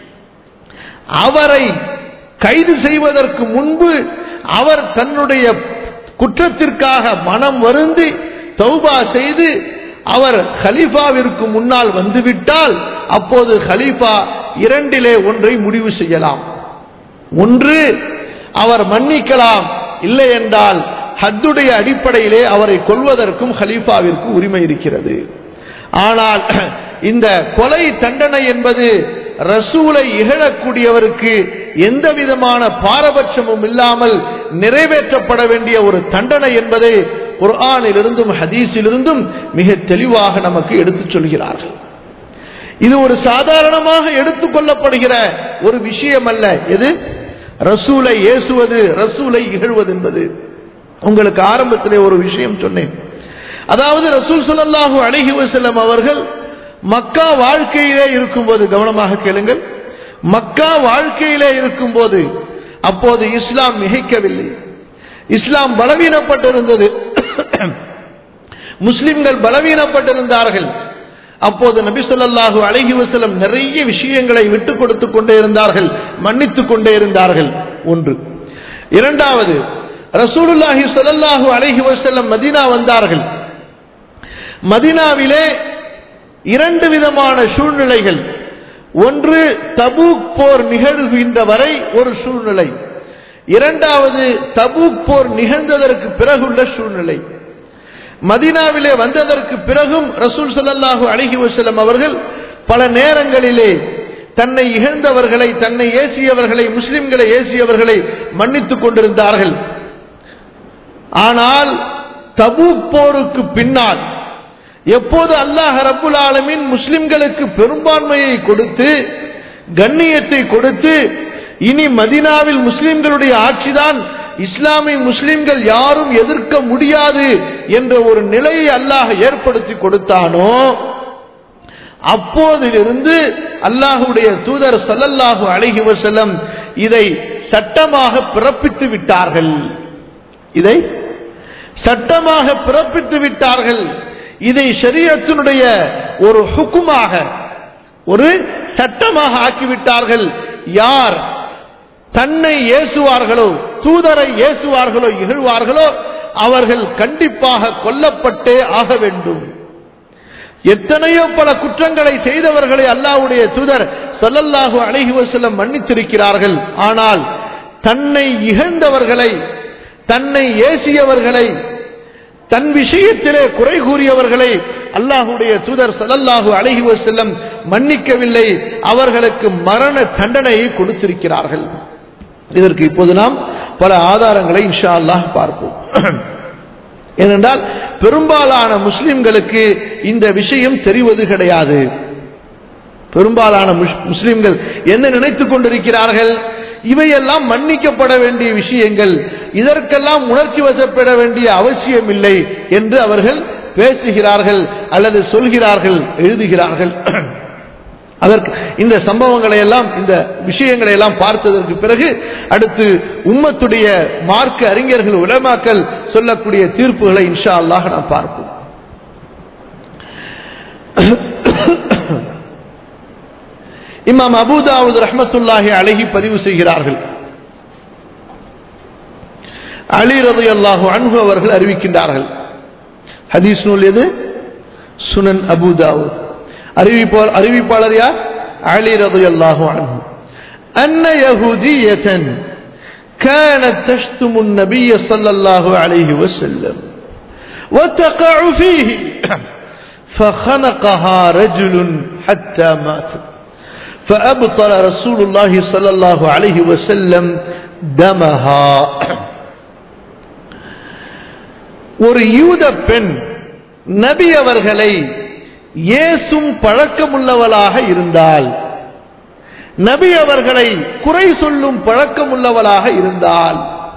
அவரை கைது செய்வதற்கு முன்பு அவர் தன்னுடைய குற்றத்திற்காக மனம் வருந்தி தௌபா செய்து அவர் ஹலீஃபாவிற்கு முன்னால் வந்துவிட்டால் அப்போது ஹலீஃபா இரண்டிலே ஒன்றை முடிவு செய்யலாம் ஒன்று அவர் மன்னிக்கலாம் இல்லை என்றால் ஹத்துடைய அடிப்படையிலே அவரை கொல்வதற்கும் ஹலீஃபாவிற்கு உரிமை இருக்கிறது ஆனால் இந்த கொலை தண்டனை என்பது ரசூலை இகழக்கூடியவருக்கு எந்த விதமான பாரபட்சமும் இல்லாமல் நிறைவேற்றப்பட வேண்டிய ஒரு தண்டனை என்பதை குர்ஆனிலிருந்தும் ஹதீஸிலிருந்தும் மிக தெளிவாக நமக்கு எடுத்துச் சொல்கிறார்கள் இது ஒரு சாதாரணமாக எடுத்துக்கொள்ளப்படுகிற ஒரு விஷயம் அல்ல எது ரசூலை ஏசுவது ரசூலை இகழ்வது என்பது உங்களுக்கு ஆரம்பத்திலே ஒரு விஷயம் சொன்னேன் அதாவது ரசூல் ஸல்லல்லாஹு அலைஹி வஸல்லம் அவர்கள் மக்கா வாழ்க்கையிலே இருக்கும்போது கவனமாக கேளுங்கள் மக்கா வாழ்க்கையிலே இருக்கும்போது அப்போது இஸ்லாம் மிகைக்கவில்லை இஸ்லாம் பலவீனப்பட்டிருந்தது முஸ்லிம்கள் பலவீனப்பட்டிருந்தார்கள் அப்போது நபி ஸல்லல்லாஹு அலைஹி வஸல்லம் நிறைய விஷயங்களை விட்டு கொடுத்து கொண்டே இருந்தார்கள் மன்னித்துக் கொண்டே இருந்தார்கள் ஒன்று இரண்டாவது ரசூலுல்லாஹி ஸல்லல்லாஹு அலைஹி வஸல்லம் மதீனா வந்தார்கள் மதீனாவிலே இரண்டு விதமான சூழ்நிலைகள் ஒன்று தபூக் போர் நிகழ்கின்ற வரை ஒரு சூழ்நிலை இரண்டாவது தபூக் போர் நிகழ்ந்ததற்கு பிறகுள்ள சூழ்நிலை மதீனாவிலே வந்ததற்கு பிறகும் ரசூல் ஸல்லல்லாஹு அலைஹி வஸல்லம் அவர்கள் பல நேரங்களிலே தன்னை இகழ்ந்தவர்களை தன்னை ஏசியவர்களை முஸ்லிம்களை ஏசியவர்களை மன்னித்துக் கொண்டிருந்தார்கள் ஆனால் தபூக் போருக்கு பின்னால் எப்போது அல்லாஹ் ரப்புல் ஆலமின் முஸ்லிம்களுக்கு பெரும்பான்மையை கொடுத்து கண்ணியத்தை கொடுத்து இனி மதினாவில் முஸ்லிம்களுடைய ஆட்சிதான் இஸ்லாமை முஸ்லிம்கள் யாரும் எதிர்க்க முடியாது என்ற ஒரு நிலையை அல்லாஹ் ஏற்படுத்தி கொடுத்தானோ அப்போதிலிருந்து அல்லாஹுடைய தூதர் சல்லல்லாஹு அலைஹி வஸல்லம் இதை சட்டமாக பிறப்பித்து விட்டார்கள் இதை சட்டமாக பிறப்பித்து விட்டார்கள் இதை ஷரியத்தினுடைய ஒரு ஹுக்குமாக ஒரு சட்டமாக ஆக்கிவிட்டார்கள் யார் தன்னை ஏசுவார்களோ தூதரை ஏசுவார்களோ இகழ்வார்களோ அவர்கள் கண்டிப்பாக கொல்லப்பட்டே ஆக வேண்டும் எத்தனையோ பல குற்றங்களை செய்தவர்களை அல்லாஹ்வுடைய தூதர் ஸல்லல்லாஹு அலைஹி வஸல்லம் மன்னித்திருக்கிறார்கள் ஆனால் தன்னை இகழ்ந்தவர்களை தன்னை ஏசியவர்களை தன் விஷயத்திலே குறை கூறியவர்களை அல்லாஹுடைய தூதர் ஸல்லல்லாஹு அலைஹி வஸல்லம் மன்னிக்கவில்லை அவர்களுக்கு மரண தண்டனையை கொடுத்திருக்கிறார்கள் இதற்கு இப்போது நாம் பல ஆதாரங்களை இன்ஷா அல்லாஹ் பார்ப்போம் ஏனென்றால் பெரும்பாலான முஸ்லிம்களுக்கு இந்த விஷயம் தெரிவது கிடையாது பெரும்பாலான முஸ்- முஸ்லிம்கள் என்ன நினைத்துக் கொண்டிருக்கிறார்கள் இவையெல்லாம் மன்னிக்கப்பட வேண்டிய விஷயங்கள் இதற்கெல்லாம் உணர்ச்சி வசப்பட வேண்டிய அவசியம் இல்லை என்று அவர்கள் பேசுகிறார்கள் அல்லது சொல்கிறார்கள் எழுதுகிறார்கள் அதற்கு இந்த சம்பவங்களை எல்லாம் இந்த விஷயங்களை எல்லாம் பார்த்ததற்கு பிறகு அடுத்து உம்மத்துடைய மார்க்க அறிஞர்கள் உலமாக்கல் சொல்லக்கூடிய தீர்ப்புகளை இன்ஷா அல்லாஹ் நாம் பார்ப்போம் இமாம் அபூதாவுத் ரஹ்மத்துல்லாஹி அழகி பதிவு செய்கிறார்கள் அலி ரது அல்லாஹு அன்ஹு அவர்கள் அறிவிக்கின்றார்கள் ஹதீஸ் நூல் எது சுனன் அபூதாவுத் அறிவிப்பாளர் அறிவிப்பாளர் யார் அலி ரது அல்லாஹு அன்ஹு أن يهودية كانت تشتم النبي صلى الله عليه وسلم وتقع فيه فخنقها رجل حتى ماتت فأبطل رسول الله صلى الله عليه وسلم دمها ஒரு யூத பெண் நபி அவர்களை ஏசும் பழக்கமுள்ளவளாக இருந்தால் நபி அவர்களை குறை சொல்லும் பழக்கமுள்ளவளாக இருந்தால்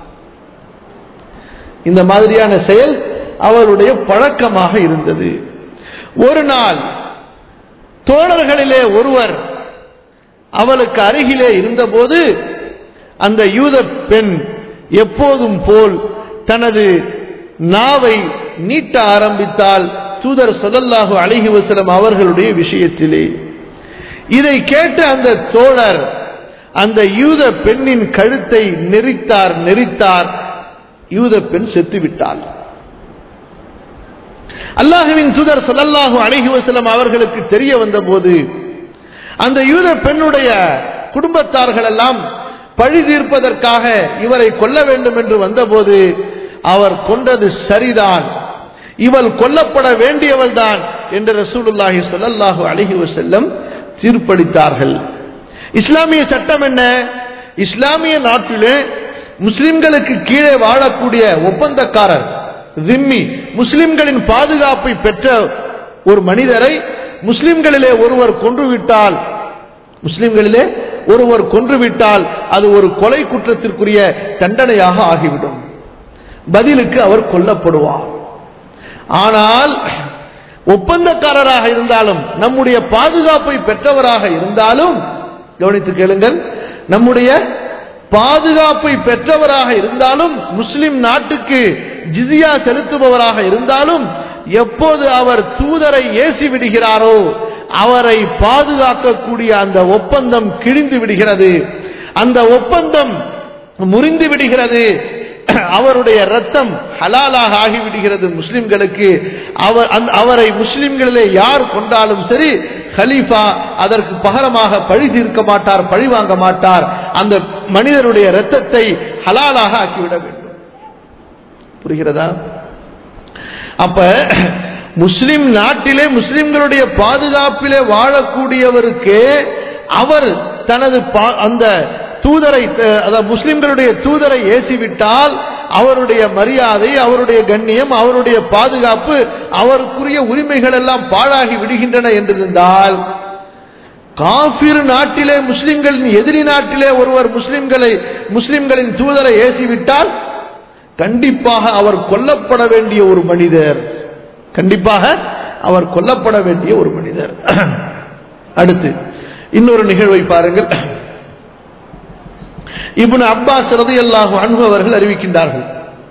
இந்த மாதிரியான செயல் அவருடைய பழக்கமாக இருந்தது ஒரு நாள் தோழர்களிலே ஒருவர் அவளுக்கு அருகிலே இருந்தபோது அந்த யூத பெண் எப்போதும் போல் தனது நாவை நீட்ட ஆரம்பித்தால் தூதர் சொல்லல்லாஹு அழகி வசலம் அவர்களுடைய விஷயத்திலே இதை கேட்டு அந்த தோழர் அந்த யூத பெண்ணின் கழுத்தை நெறித்தார் நெறித்தார் யூத பெண் செத்துவிட்டாள் அல்லாஹுவின் தூதர் சொல்லல்லாஹு அழகி வசலம் அவர்களுக்கு தெரிய வந்தபோது அந்த யூத பெண்ணுடைய குடும்பத்தார்கள் எல்லாம் பழி தீர்ப்பதற்காக இவரை கொல்ல வேண்டும் என்று வந்தபோது அவர் கொண்டது சரிதான் இவள் கொல்லப்பட வேண்டியவள் தான் என்று ரசூலுல்லாஹி சொல்லல்லாஹு அழகி வசல்லம் தீர்ப்பளித்தார்கள் இஸ்லாமிய சட்டம் என்ன இஸ்லாமிய நாட்டிலே முஸ்லிம்களுக்கு கீழே வாழக்கூடிய ஒப்பந்தக்காரர் திம்மி முஸ்லிம்களின் பாதுகாப்பை பெற்ற ஒரு மனிதரை முஸ்லிம்களிலே ஒருவர் கொன்றுவிட்டால் முஸ்லிம்களிலே ஒருவர் கொன்றுவிட்டால் அது ஒரு கொலை குற்றத்திற்குரிய தண்டனையாக ஆகிவிடும் பதிலுக்கு அவர் கொல்லப்படுவார் ஆனால் ஒப்பந்தக்காரராக இருந்தாலும் நம்முடைய பாதுகாப்பை பெற்றவராக இருந்தாலும் கவனித்து கேளுங்கள் நம்முடைய பாதுகாப்பை பெற்றவராக இருந்தாலும் முஸ்லிம் நாட்டுக்கு ஜிசியா செலுத்துபவராக இருந்தாலும் எப்போது அவர் தூதரை ஏசி விடுகிறாரோ அவரை பாதுகாக்கக்கூடிய அந்த ஒப்பந்தம் கிழிந்து விடுகிறது அந்த ஒப்பந்தம் முறிந்து விடுகிறது அவருடைய ரத்தம் ஹலாலாக ஆகிவிடுகிறது முஸ்லிம்களுக்கு அவர் அவரை முஸ்லிம்களிலே யார் கொண்டாலும் சரி ஹலீஃபா அதற்கு பகரமாக பழி தீர்க்க மாட்டார் பழி வாங்க மாட்டார் அந்த மனிதருடைய ரத்தத்தை ஹலாலாக ஆக்கிவிட வேண்டும் புரிகிறதா அப்ப முஸ்லிம் நாட்டிலே முஸ்லிம்களுடைய பாதுகாப்பிலே வாழக்கூடியவருக்கு அவர் தனது அந்த தூதரை அதாவது முஸ்லிம்களுடைய தூதரை ஏசிவிட்டால் அவருடைய மரியாதை அவருடைய கண்ணியம் அவருடைய பாதுகாப்பு அவருக்குரிய உரிமைகள் எல்லாம் பாழாகி விடுகின்றன என்றிருந்தால் காபிர் நாட்டிலே முஸ்லிம்களின் எதிரி நாட்டிலே ஒருவர் முஸ்லிம்களை முஸ்லிம்களின் தூதரை ஏசிவிட்டால் கண்டிப்பாக அவர் கொல்லப்பட வேண்டிய ஒரு மனிதர் கண்டிப்பாக அவர் கொல்லப்பட வேண்டிய ஒரு மனிதர் அடுத்து இன்னொரு நிகழ்வை பாருங்கள் இப்னு அப்பாஸ் ரதியல்லாஹு அன்ஹு அவர்கள் அறிவிக்கின்றார்கள்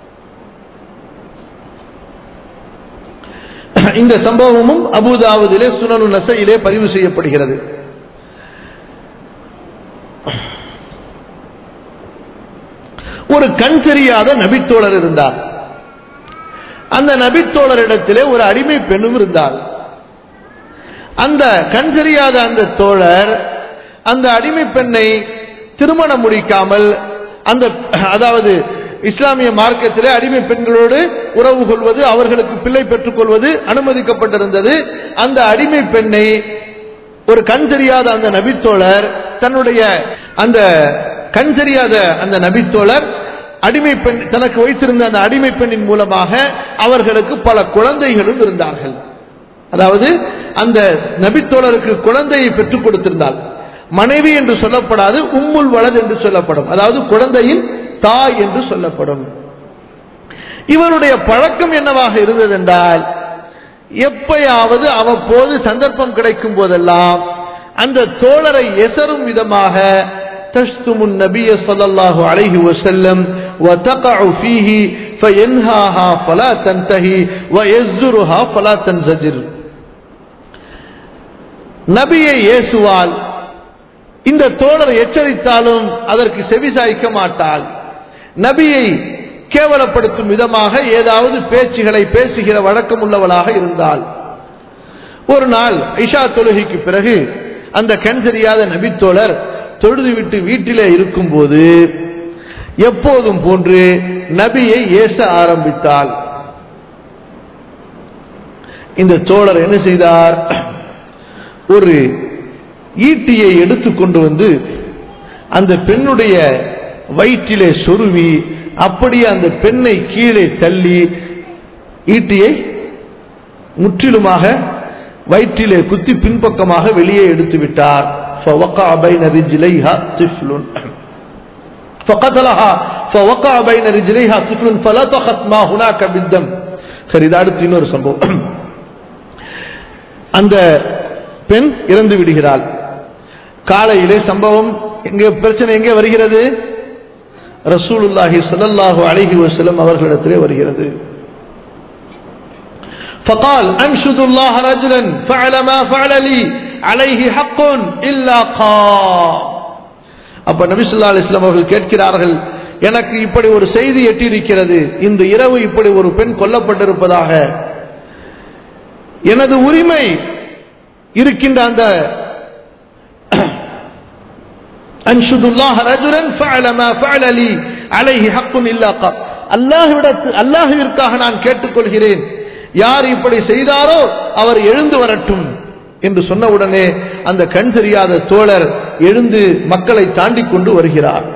இந்த சம்பவமும் அபுதாவதிலே சுனனு நசையிலே பதிவு செய்யப்படுகிறது ஒரு கண் தெரியாத நபித்தோழர் இருந்தார் அந்த நபித்தோழரிடத்திலே ஒரு அடிமை பெண்ணும் இருந்தார் அந்த கண் தெரியாத அந்த தோழர் அந்த அடிமை பெண்ணை திருமணம் முடிக்காமல் அந்த அதாவது இஸ்லாமிய மார்க்கத்திலே அடிமை பெண்களோடு உறவு கொள்வது அவர்களுக்கு பிள்ளை பெற்றுக் கொள்வது அனுமதிக்கப்பட்டிருந்தது அந்த அடிமை பெண்ணை ஒரு கண் தெரியாத அந்த நபித்தோழர் தன்னுடைய அந்த கண் தெரியாத அந்த நபித்தோழர் அடிமை பெண் தனக்கு வைத்திருந்த அந்த அடிமை பெண்ணின் மூலமாக அவர்களுக்கு பல குழந்தைகளும் இருந்தார்கள் அதாவது அந்த நபித்தோழருக்கு குழந்தையை பெற்றுக் கொடுத்திருந்தால் மனைவி என்று சொல்லப்படாது உம்முல் வலது என்று சொல்லப்படும் அதாவது குழந்தையின் தாய் என்று சொல்லப்படும் இவருடைய பழக்கம் என்னவாக இருந்தது என்றால் எப்பயாவது அவ்வப்போது சந்தர்ப்பம் கிடைக்கும் போதெல்லாம் அந்த தோழரை எசரும் விதமாக تشتم النبي صلى الله عليه وسلم وتقع فيه فينهاها فلا تنتهي ويزجرها فلا تنزجر நபியை ஏசுவாள் இந்த தோழர் எச்சரித்தாலும் அதற்கு செவிசாய்க்க மாட்டாள் நபியை கேவலப்படுத்தும் விதமாக ஏதாவது பேச்சுகளை பேசுகிற வழக்கம் உள்ளவளாக இருந்தால் ஒரு நாள் ஐஷா தொழுகைக்கு பிறகு அந்த கண் தெரியாத நபித்தோழர் தொழுதுவிட்டு வீட்டிலே இருக்கும்போது எப்போதும் போன்று நபியை ஏச ஆரம்பித்தாள் இந்த தோழர் என்ன செய்தார் ஒரு ஈட்டியை எடுத்துக்கொண்டு வந்து அந்த பெண்ணுடைய வயிற்றிலே சொருவி அப்படியே அந்த பெண்ணை கீழே தள்ளி ஈட்டியை முற்றிலுமாக வயிற்றிலே குத்தி பின்பக்கமாக வெளியே எடுத்து விட்டார் فوقع بين رجليها طفل فقتلها فوقع بين رجليها طفل فلطخت ما هناك بالدم சரி இது அடுத்து இன்னொரு சம்பவம் அந்த பெண் இறந்து விடுகிறாள் காலையிலே சம்பவம் எங்கே பிரச்சனை எங்கே வருகிறது ரசூலுல்லாஹி ஸல்லல்லாஹு அலைஹி வஸல்லம் அவர்களிடத்திலே வருகிறது فقال أنشد الله رجلا فعل ما فعل لي عليه حق إلا قام அப்ப நபி ஸல்லல்லாஹு அலைஹி வஸல்லம் அவர்கள் கேட்கிறார்கள் எனக்கு இப்படி ஒரு செய்தி எட்டியிருக்கிறது இந்த இரவு இப்படி ஒரு பெண் கொல்லப்பட்டிருப்பதாக எனது உரிமை இருக்கின்ற அந்த அன்ஷுதுல்லாஹ் ரஜுலன் ஃபஅல மா ஃபஅல லி அலைஹி ஹக்குன் இல்லா கா அல்லாஹ்விடத்து அல்லாஹ்விற்காக நான் கேட்டுக்கொள்கிறேன் யார் இப்படி செய்தாரோ அவர் எழுந்து வரட்டும் என்று சொன்னவுடனே அந்த கண் தெரியாத தோழர் எழுந்து மக்களை தாண்டி கொண்டு வருகிறார்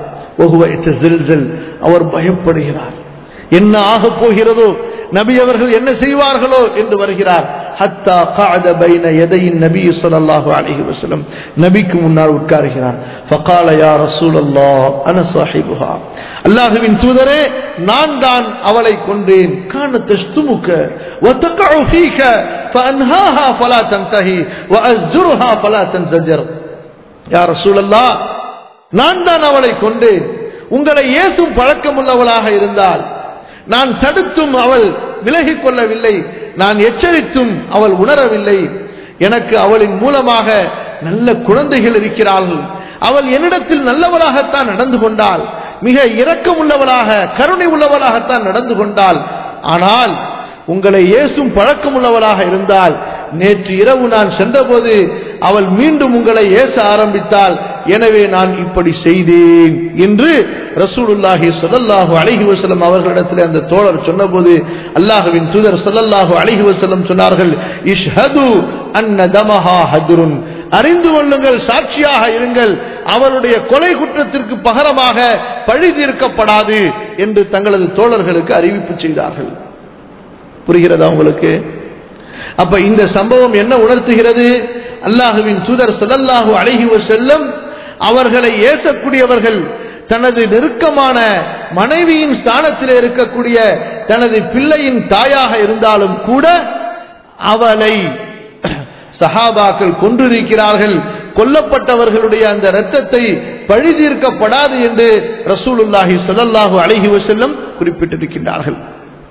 அவர் பயப்படுகிறார் என்ன ஆகப் போகிறதோ நபி அவர்கள் என்ன செய்வார்களோ என்று வருகிறார் ஹத்தா காத பைன எதையின் நபி ஸல்லல்லாஹு அலைஹி வஸல்லம் நபிக்கு முன்னால் உட்காருகிறார் ஃபகால யா ரசூலல்லாஹ் அன சாஹிபுஹா அல்லாஹ்வின் தூதரே நான் தான் அவளை கொன்றேன் கான தஸ்துமுக وتقع فيك فانهاها فلا تنتهي وازجرها فلا تنزجر யா ரசூலல்லாஹ் நான் தான் அவளை கொண்டேன் உங்களை ஏசும் பழக்கமுள்ளவளாக இருந்தால் நான் தடுத்தும் அவள் விலகிக் கொள்ளவில்லை நான் எச்சரித்தும் அவள் உணரவில்லை எனக்கு அவளின் மூலமாக நல்ல குழந்தைகள் இருக்கிறார்கள் அவள் என்னிடத்தில் நல்லவளாகத்தான் நடந்து கொண்டாள் மிக இரக்கம் உள்ளவளாக கருணை உள்ளவளாகத்தான் நடந்து கொண்டாள் ஆனால் உங்களை ஏசும் பழக்கம் உள்ளவளாக இருந்தால் நேற்று இரவு நான் சென்றபோது அவள் மீண்டும் உங்களை ஏச ஆரம்பித்தாள் எனவே நான் இப்படி செய்தேன் என்று ரசூலுல்லாஹி ஸல்லல்லாஹு அலைஹி வஸல்லம் அவர்களிடத்தில் அந்த தோழர் சொன்னபோது அல்லாஹ்வின் தூதர் ஸல்லல்லாஹு அலைஹி வஸல்லம் சொன்னார்கள் இஷ்ஹது அன்ன தமஹா ஹத்ருன் அறிந்து கொள்ளுங்கள் சாட்சியாக இருங்கள் அவருடைய கொலை குற்றத்திற்கு பகரமாக பழி தீர்க்கப்படாது என்று தங்களது தோழர்களுக்கு அறிவிப்பு செய்தார்கள் புரிகிறதா உங்களுக்கு அப்ப இந்த சம்பவம் என்ன உணர்த்துகிறது அல்லாஹுவின் தூதர் ஸல்லல்லாஹு அலைஹி வஸல்லம் அவர்களை ஏசக்கூடியவர்கள் தனது நெருக்கமான மனைவியின் ஸ்தானத்தில் இருக்கக்கூடிய தனது பிள்ளையின் தாயாக இருந்தாலும் கூட அவளை சஹாபாக்கள் கொன்றிருக்கிறார்கள் கொல்லப்பட்டவர்களுடைய அந்த இரத்தத்தை பழி தீர்க்கப்படாது என்று ரசூலுல்லாஹி ஸல்லல்லாஹு அலைஹி வஸல்லம் குறிப்பிட்டிருக்கின்றார்கள்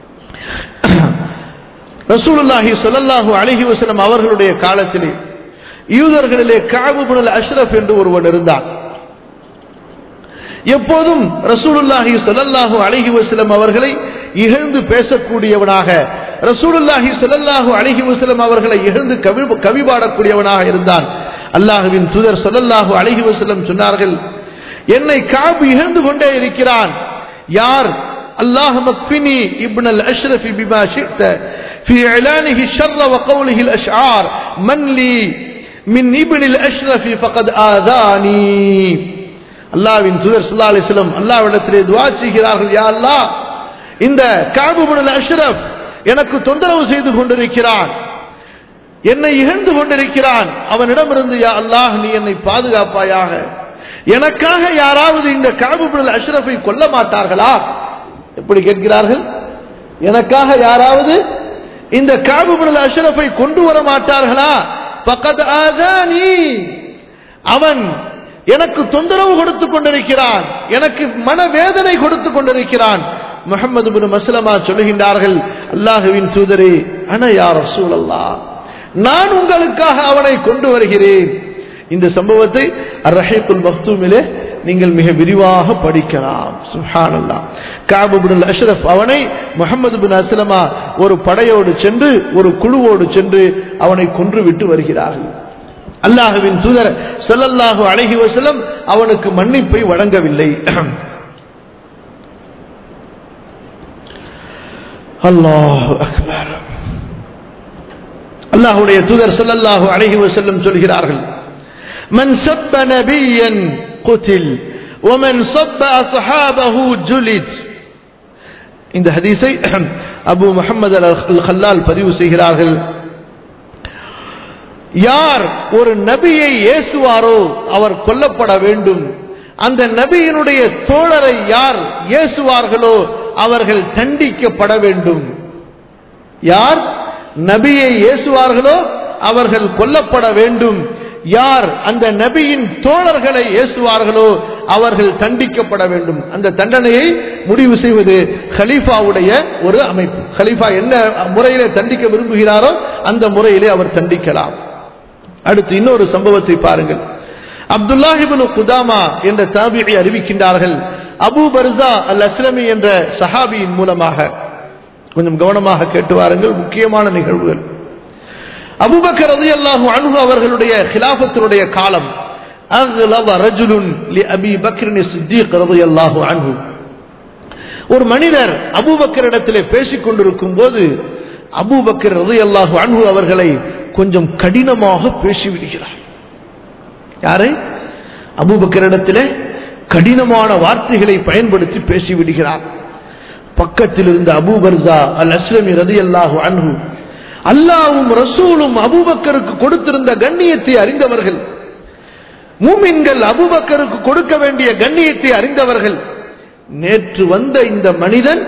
ரசூலுல்லாஹி ஸல்லல்லாஹு அலைஹி வஸல்லம் அவர்களுடைய காலத்திலே யூதர்களிலே கஅபு இப்னு அஷ்ரஃப் என்று ஒருவன் இருந்தான் எப்போதும் ரசூலுல்லாஹி ஸல்லல்லாஹு அலைஹி வஸல்லம் அவர்களை இகழ்ந்து பேசக்கூடியவனாக ரசூலுல்லாஹி ஸல்லல்லாஹு அலைஹி வஸல்லம் அவர்களை இகழ்ந்து கவி கவி பாடக்கூடியவனாக இருந்தான் அல்லாஹ்வின் தூதர் ஸல்லல்லாஹு அலைஹி வஸல்லம் சொன்னார்கள் என்னை காபு இகழ்ந்து கொண்டே இருக்கிறான் யார் الله مكفني ابن الأشرف بما شئت في إعلانه الشر وقوله الأشعار من لي من ابن الأشرف فقد آذاني அல்லாவின் தூதர் சல்லா அலிஸ்லம் அல்லாவிடத்திலே துவா செய்கிறார்கள் யா அல்லா இந்த காபுபுல் அஷ்ரப் எனக்கு தொந்தரவு செய்து கொண்டிருக்கிறான் என்னை இகழ்ந்து கொண்டிருக்கிறான் அவனிடமிருந்து யா அல்லாஹ் நீ என்னை பாதுகாப்பாயாக எனக்காக யாராவது இந்த காபுபுல் அஷ்ரஃபை கொல்ல மாட்டார்களா எப்படி கேட்கிறார்கள் எனக்காக யாராவது இந்த காபுபுல் அஷ்ரஃபை கொண்டு வர மாட்டார்களா பக்கத் ஆதானி அவன் எனக்கு தொந்தரவு கொடுத்துக் கொண்டிருக்கிறான் எனக்கு மனவேதனை கொடுத்துக் கொண்டிருக்கிறான் முகமது பின் மஸ்லமா சொல்லுகின்றார்கள் அல்லாஹுவின் தூதரே அன யார் ரசூலல்லா நான் உங்களுக்காக அவனை கொண்டு வருகிறேன் இந்த சம்பவத்தை ரஹீக்குல் மக்தூமிலே நீங்கள் மிக விரிவாக படிக்கலாம் சுஹானல்லா காபு பின் அஷ்ரஃப் அவனை முகமது பின் அஸ்லமா ஒரு படையோடு சென்று ஒரு குழுவோடு சென்று அவனை கொன்று விட்டு வருகிறார்கள் அல்லாஹுவின் தூதர் ஸல்லல்லாஹு அலைஹி வஸல்லம் அவனுக்கு மன்னிப்பை வழங்கவில்லை அல்லாஹ் அக்பர் அல்லாஹ்வுடைய தூதர் ஸல்லல்லாஹு அலைஹி வஸல்லம் சொல்கிறார்கள் من سب نبيا قتل ومن صب أصحابه جلد இந்த ஹதீஸை அபு முஹம்மது அல் ஹல்லால் பதிவு செய்கிறார்கள் யார் ஒரு நபியை ஏசுவாரோ அவர் கொல்லப்பட வேண்டும் அந்த நபியினுடைய தோழரை யார் ஏசுவார்களோ அவர்கள் தண்டிக்கப்பட வேண்டும் யார் நபியை ஏசுவார்களோ அவர்கள் கொல்லப்பட வேண்டும் யார் அந்த நபியின் தோழர்களை ஏசுவார்களோ அவர்கள் தண்டிக்கப்பட வேண்டும் அந்த தண்டனையை முடிவு செய்வது ஹலீஃபாவுடைய ஒரு அமைப்பு ஹலீஃபா என்ன முறையிலே தண்டிக்க விரும்புகிறாரோ அந்த முறையிலே அவர் தண்டிக்கலாம் அடுத்து இன்னொரு சம்பவத்தை பாருங்கள் அப்துல்லாஹிபின் குதாமா என்ற தாபியை அறிவிக்கின்றார்கள் அபு பர்சா அல் அஸ்லமி என்ற சஹாபியின் மூலமாக கொஞ்சம் கவனமாக கேட்டு வாருங்கள் முக்கியமான நிகழ்வுகள் அபுபக்கர் ரதி அல்லாஹு அன்ஹு அவர்களுடைய ஹிலாபத்தினுடைய காலம் அக்லவ ரஜுலுன் லி அபி பக்ரின் சித்திக் ரதி அல்லாஹு அன்ஹு ஒரு மனிதர் அபூபக்கரிடத்திலே பேசிக் கொண்டிருக்கும் போது அபூபக்கர் ரதி அல்லாஹு அன்ஹு அவர்களை கொஞ்சம் கடினமாக பேசிவிடுகிறார் யாரை அபூபக்கரிடத்திலே கடினமான வார்த்தைகளை பயன்படுத்தி பேசிவிடுகிறார் பக்கத்தில் இருந்த அபூபர்சா அல் அஸ்லமி ரதி அல்லாஹு அன்ஹு அல்லாவும் ரசூலும் அபூபக்கருக்கு கொடுத்திருந்த கண்ணியத்தை அறிந்தவர்கள் மூமின்கள் அபூபக்கருக்கு கொடுக்க வேண்டிய கண்ணியத்தை அறிந்தவர்கள் நேற்று வந்த இந்த மனிதன்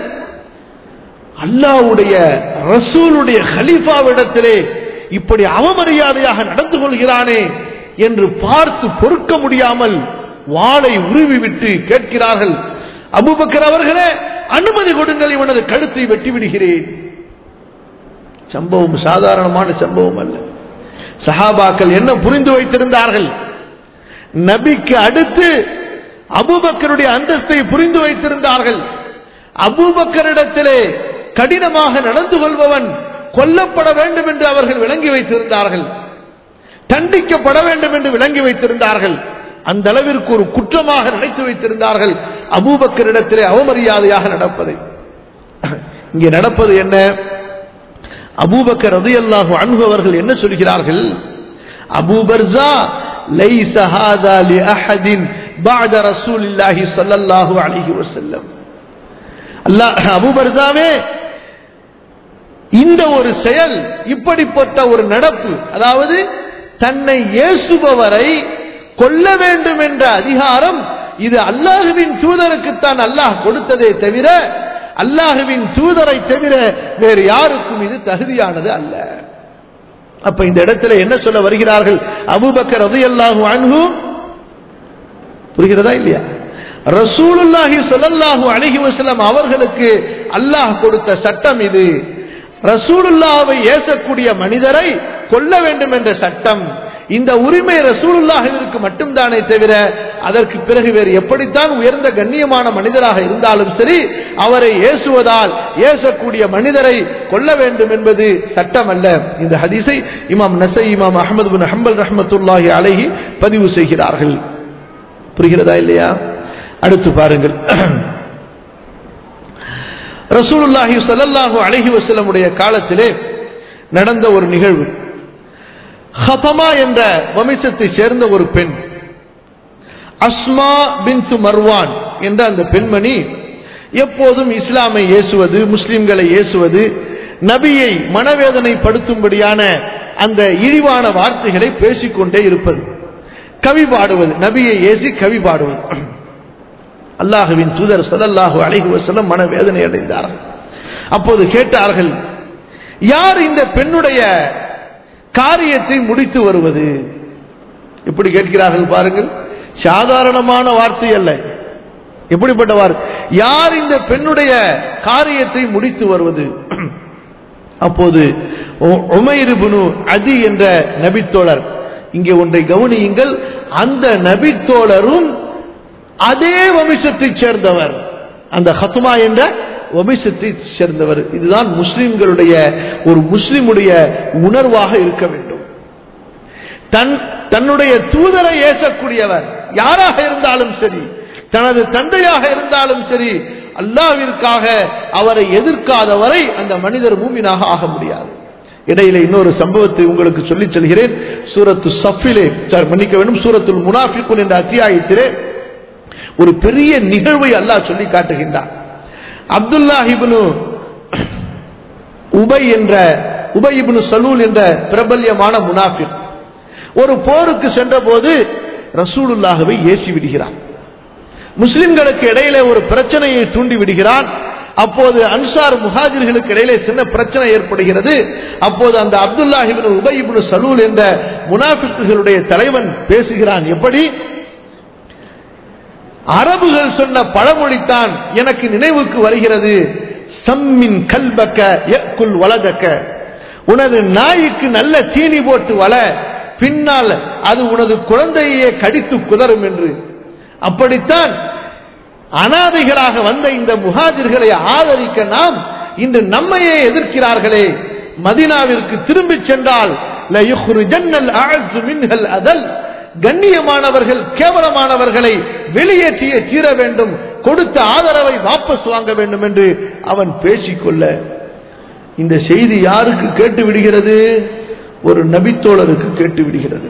அல்லாவுடைய ரசூலுடைய ஹலீஃபாவிடத்திலே இப்படி அவமரியாதையாக நடந்து கொள்கிறானே என்று பார்த்து பொறுக்க முடியாமல் வாளை உருவி விட்டு கேட்கிறார்கள் அபுபக்கர் அவர்களே அனுமதி கொடுங்கள் இவனது கழுத்தை வெட்டி விடுகிறேன் சம்பவம் சாதாரணமான சம்பவம் அல்ல சஹாபாக்கள் என்ன புரிந்து வைத்திருந்தார்கள் நபிக்கு அடுத்து அபூபக்கருடைய அந்தஸ்தை புரிந்து வைத்திருந்தார்கள் அபூபக்கரிடத்திலே கடினமாக நடந்து கொள்பவன் கொல்லப்பட வேண்டும் என்று அவர்கள் விளங்கி வைத்திருந்தார்கள் தண்டிக்கப்பட வேண்டும் என்று விளங்கி வைத்திருந்தார்கள் அந்த அளவிற்கு ஒரு குற்றமாக நினைத்து வைத்திருந்தார்கள் அபூபக்கரிடத்திலே அவமரியாதையாக நடப்பதை இங்கே நடப்பது என்ன அபூபக்கர் ரதியல்லாஹு அன்ஹு அவர்கள் என்ன சொல்கிறார்கள் அபூபர்சா லைஸ ஹாதா லி அஹதின் بعد رسول الله صلى الله عليه وسلم அல்லாஹ் அபூபர்சாவே இந்த ஒரு செயல் இப்படிப்பட்ட ஒரு நடப்பு அதாவது தன்னை ஏசுபவரை கொல்ல வேண்டும் என்ற அதிகாரம் இது அல்லாஹுவின் தூதருக்குத்தான் அல்லாஹ் கொடுத்ததே தவிர அல்லாஹுவின் தூதரை தவிர வேறு யாருக்கும் இது தகுதியானது அல்ல அப்ப இந்த இடத்துல என்ன சொல்ல வருகிறார்கள் அபுபக்கர் அது அல்லாஹு அன்ஹு புரிகிறதா இல்லையா ரசூலுல்லாஹி ஸல்லல்லாஹு அலைஹி வஸல்லம் அவர்களுக்கு அல்லாஹ் கொடுத்த சட்டம் இது ரசூலுல்லாவை ஏசக்கூடிய மனிதரை கொல்ல வேண்டும் என்ற சட்டம் இந்த உரிமை ரசூலுல்லாஹிற்கு மட்டும்தானே தவிர அதற்கு பிறகு வேறு எப்படித்தான் உயர்ந்த கண்ணியமான மனிதராக இருந்தாலும் சரி அவரை ஏசுவதால் ஏசக்கூடிய மனிதரை கொல்ல வேண்டும் என்பது சட்டம் அல்ல இந்த ஹதீஸை இமாம் நசை இமாம் அஹமது பின் ஹம்பல் ரஹமத்துல்லாஹி அலைஹி பதிவு செய்கிறார்கள் புரிகிறதா இல்லையா அடுத்து பாருங்கள் ரசூலுல்லாஹி ஸல்லல்லாஹு அலைஹி வஸல்லமுடைய காலத்திலே நடந்த ஒரு நிகழ்வு ஹதமா என்ற வம்சத்தை சேர்ந்த ஒரு பெண் அஸ்மா பின்து மர்வான் என்ற அந்த பெண்மணி எப்போதும் இஸ்லாமை ஏசுவது முஸ்லிம்களை ஏசுவது நபியை மனவேதனைப்படுத்தும்படியான அந்த இழிவான வார்த்தைகளை பேசிக்கொண்டே இருப்பது கவி பாடுவது நபியை ஏசி கவி பாடுவது அல்லாஹுவின் தூதர் சல்லல்லாஹு அலைஹி வஸல்லம் மனவேதனை அடைந்தார்கள் அப்போது கேட்டார்கள் யார் இந்த பெண்ணுடைய காரியத்தை முடித்து வருவது எப்படி கேட்கிறார்கள் பாருங்கள் சாதாரணமான வார்த்தை அல்ல எப்படிப்பட்ட வார்த்தை யார் இந்த பெண்ணுடைய காரியத்தை முடித்து வருவது அப்போது உமைருபுனு அதி என்ற நபித்தோழர் இங்கே ஒன்றை கவனியுங்கள் அந்த நபித்தோழரும் அதே வம்சத்தைச் சேர்ந்தவர் அந்த ஹத்துமா என்ற வம்சத்தை சேர்ந்தவர் இதுதான் முஸ்லிம்களுடைய ஒரு முஸ்லிமுடைய உணர்வாக இருக்க வேண்டும் தன் தன்னுடைய தூதரை ஏசக்கூடியவர் யாராக இருந்தாலும் சரி தனது தந்தையாக இருந்தாலும் சரி அல்லாவிற்காக அவரை எதிர்க்காத வரை அந்த மனிதர் மூமினாக ஆக முடியாது இடையில இன்னொரு சம்பவத்தை உங்களுக்கு சொல்லிச் செல்கிறேன் சூரத்து சஃபிலே சார் மன்னிக்க வேண்டும் சூரத்துல் முனாஃபிகுன் என்ற அத்தியாயத்திலே ஒரு பெரிய நிகழ்வை அல்லாஹ் சொல்லி காட்டுகின்றார் அப்துல்லாஹிபுனு உபை என்ற உபை இப்னு சலூல் என்ற பிரபல்யமான முனாஃபிக் ஒரு போருக்கு சென்றபோது ரசூலுல்லாஹவை ஏசி விடுகிறார் முஸ்லிம்களுக்கு இடையிலே ஒரு பிரச்சனையை தூண்டி விடுகிறான் அப்போது அன்சார் முஹாஜிர்களுக்கு இடையிலே சின்ன பிரச்சனை ஏற்படுகிறது அப்போது அந்த அப்துல்லாஹிபின் உபயிபின் சலூல் என்ற முனாஃபிக்குகளுடைய தலைவன் பேசுகிறான் எப்படி அரபுகள் சொன்ன பழமொழித்தான் எனக்கு நினைவுக்கு வருகிறது சம்மின் கல்பக்க எக்குல் வலதக்க உனது நாய்க்கு நல்ல தீனி போட்டு வள பின்னால் அது உனது குழந்தையே கடித்து குதறும் என்று அப்படித்தான் அனாதைகளாக வந்த இந்த முஹாஜிர்களை ஆதரிக்க நாம் இன்று நம்மையே எதிர்க்கிறார்களே மதினாவிற்கு திரும்பிச் சென்றால் அதல் கண்ணியமானவர்கள் கேவலமானவர்களை வெளியேற்றிய தீர வேண்டும் கொடுத்த ஆதரவை வாபஸ் வாங்க வேண்டும் என்று அவன் பேசிக்கொள்ள இந்த செய்தி யாருக்கு கேட்டு விடுகிறது ஒரு நபித்தோழருக்கு கேட்டு விடுகிறது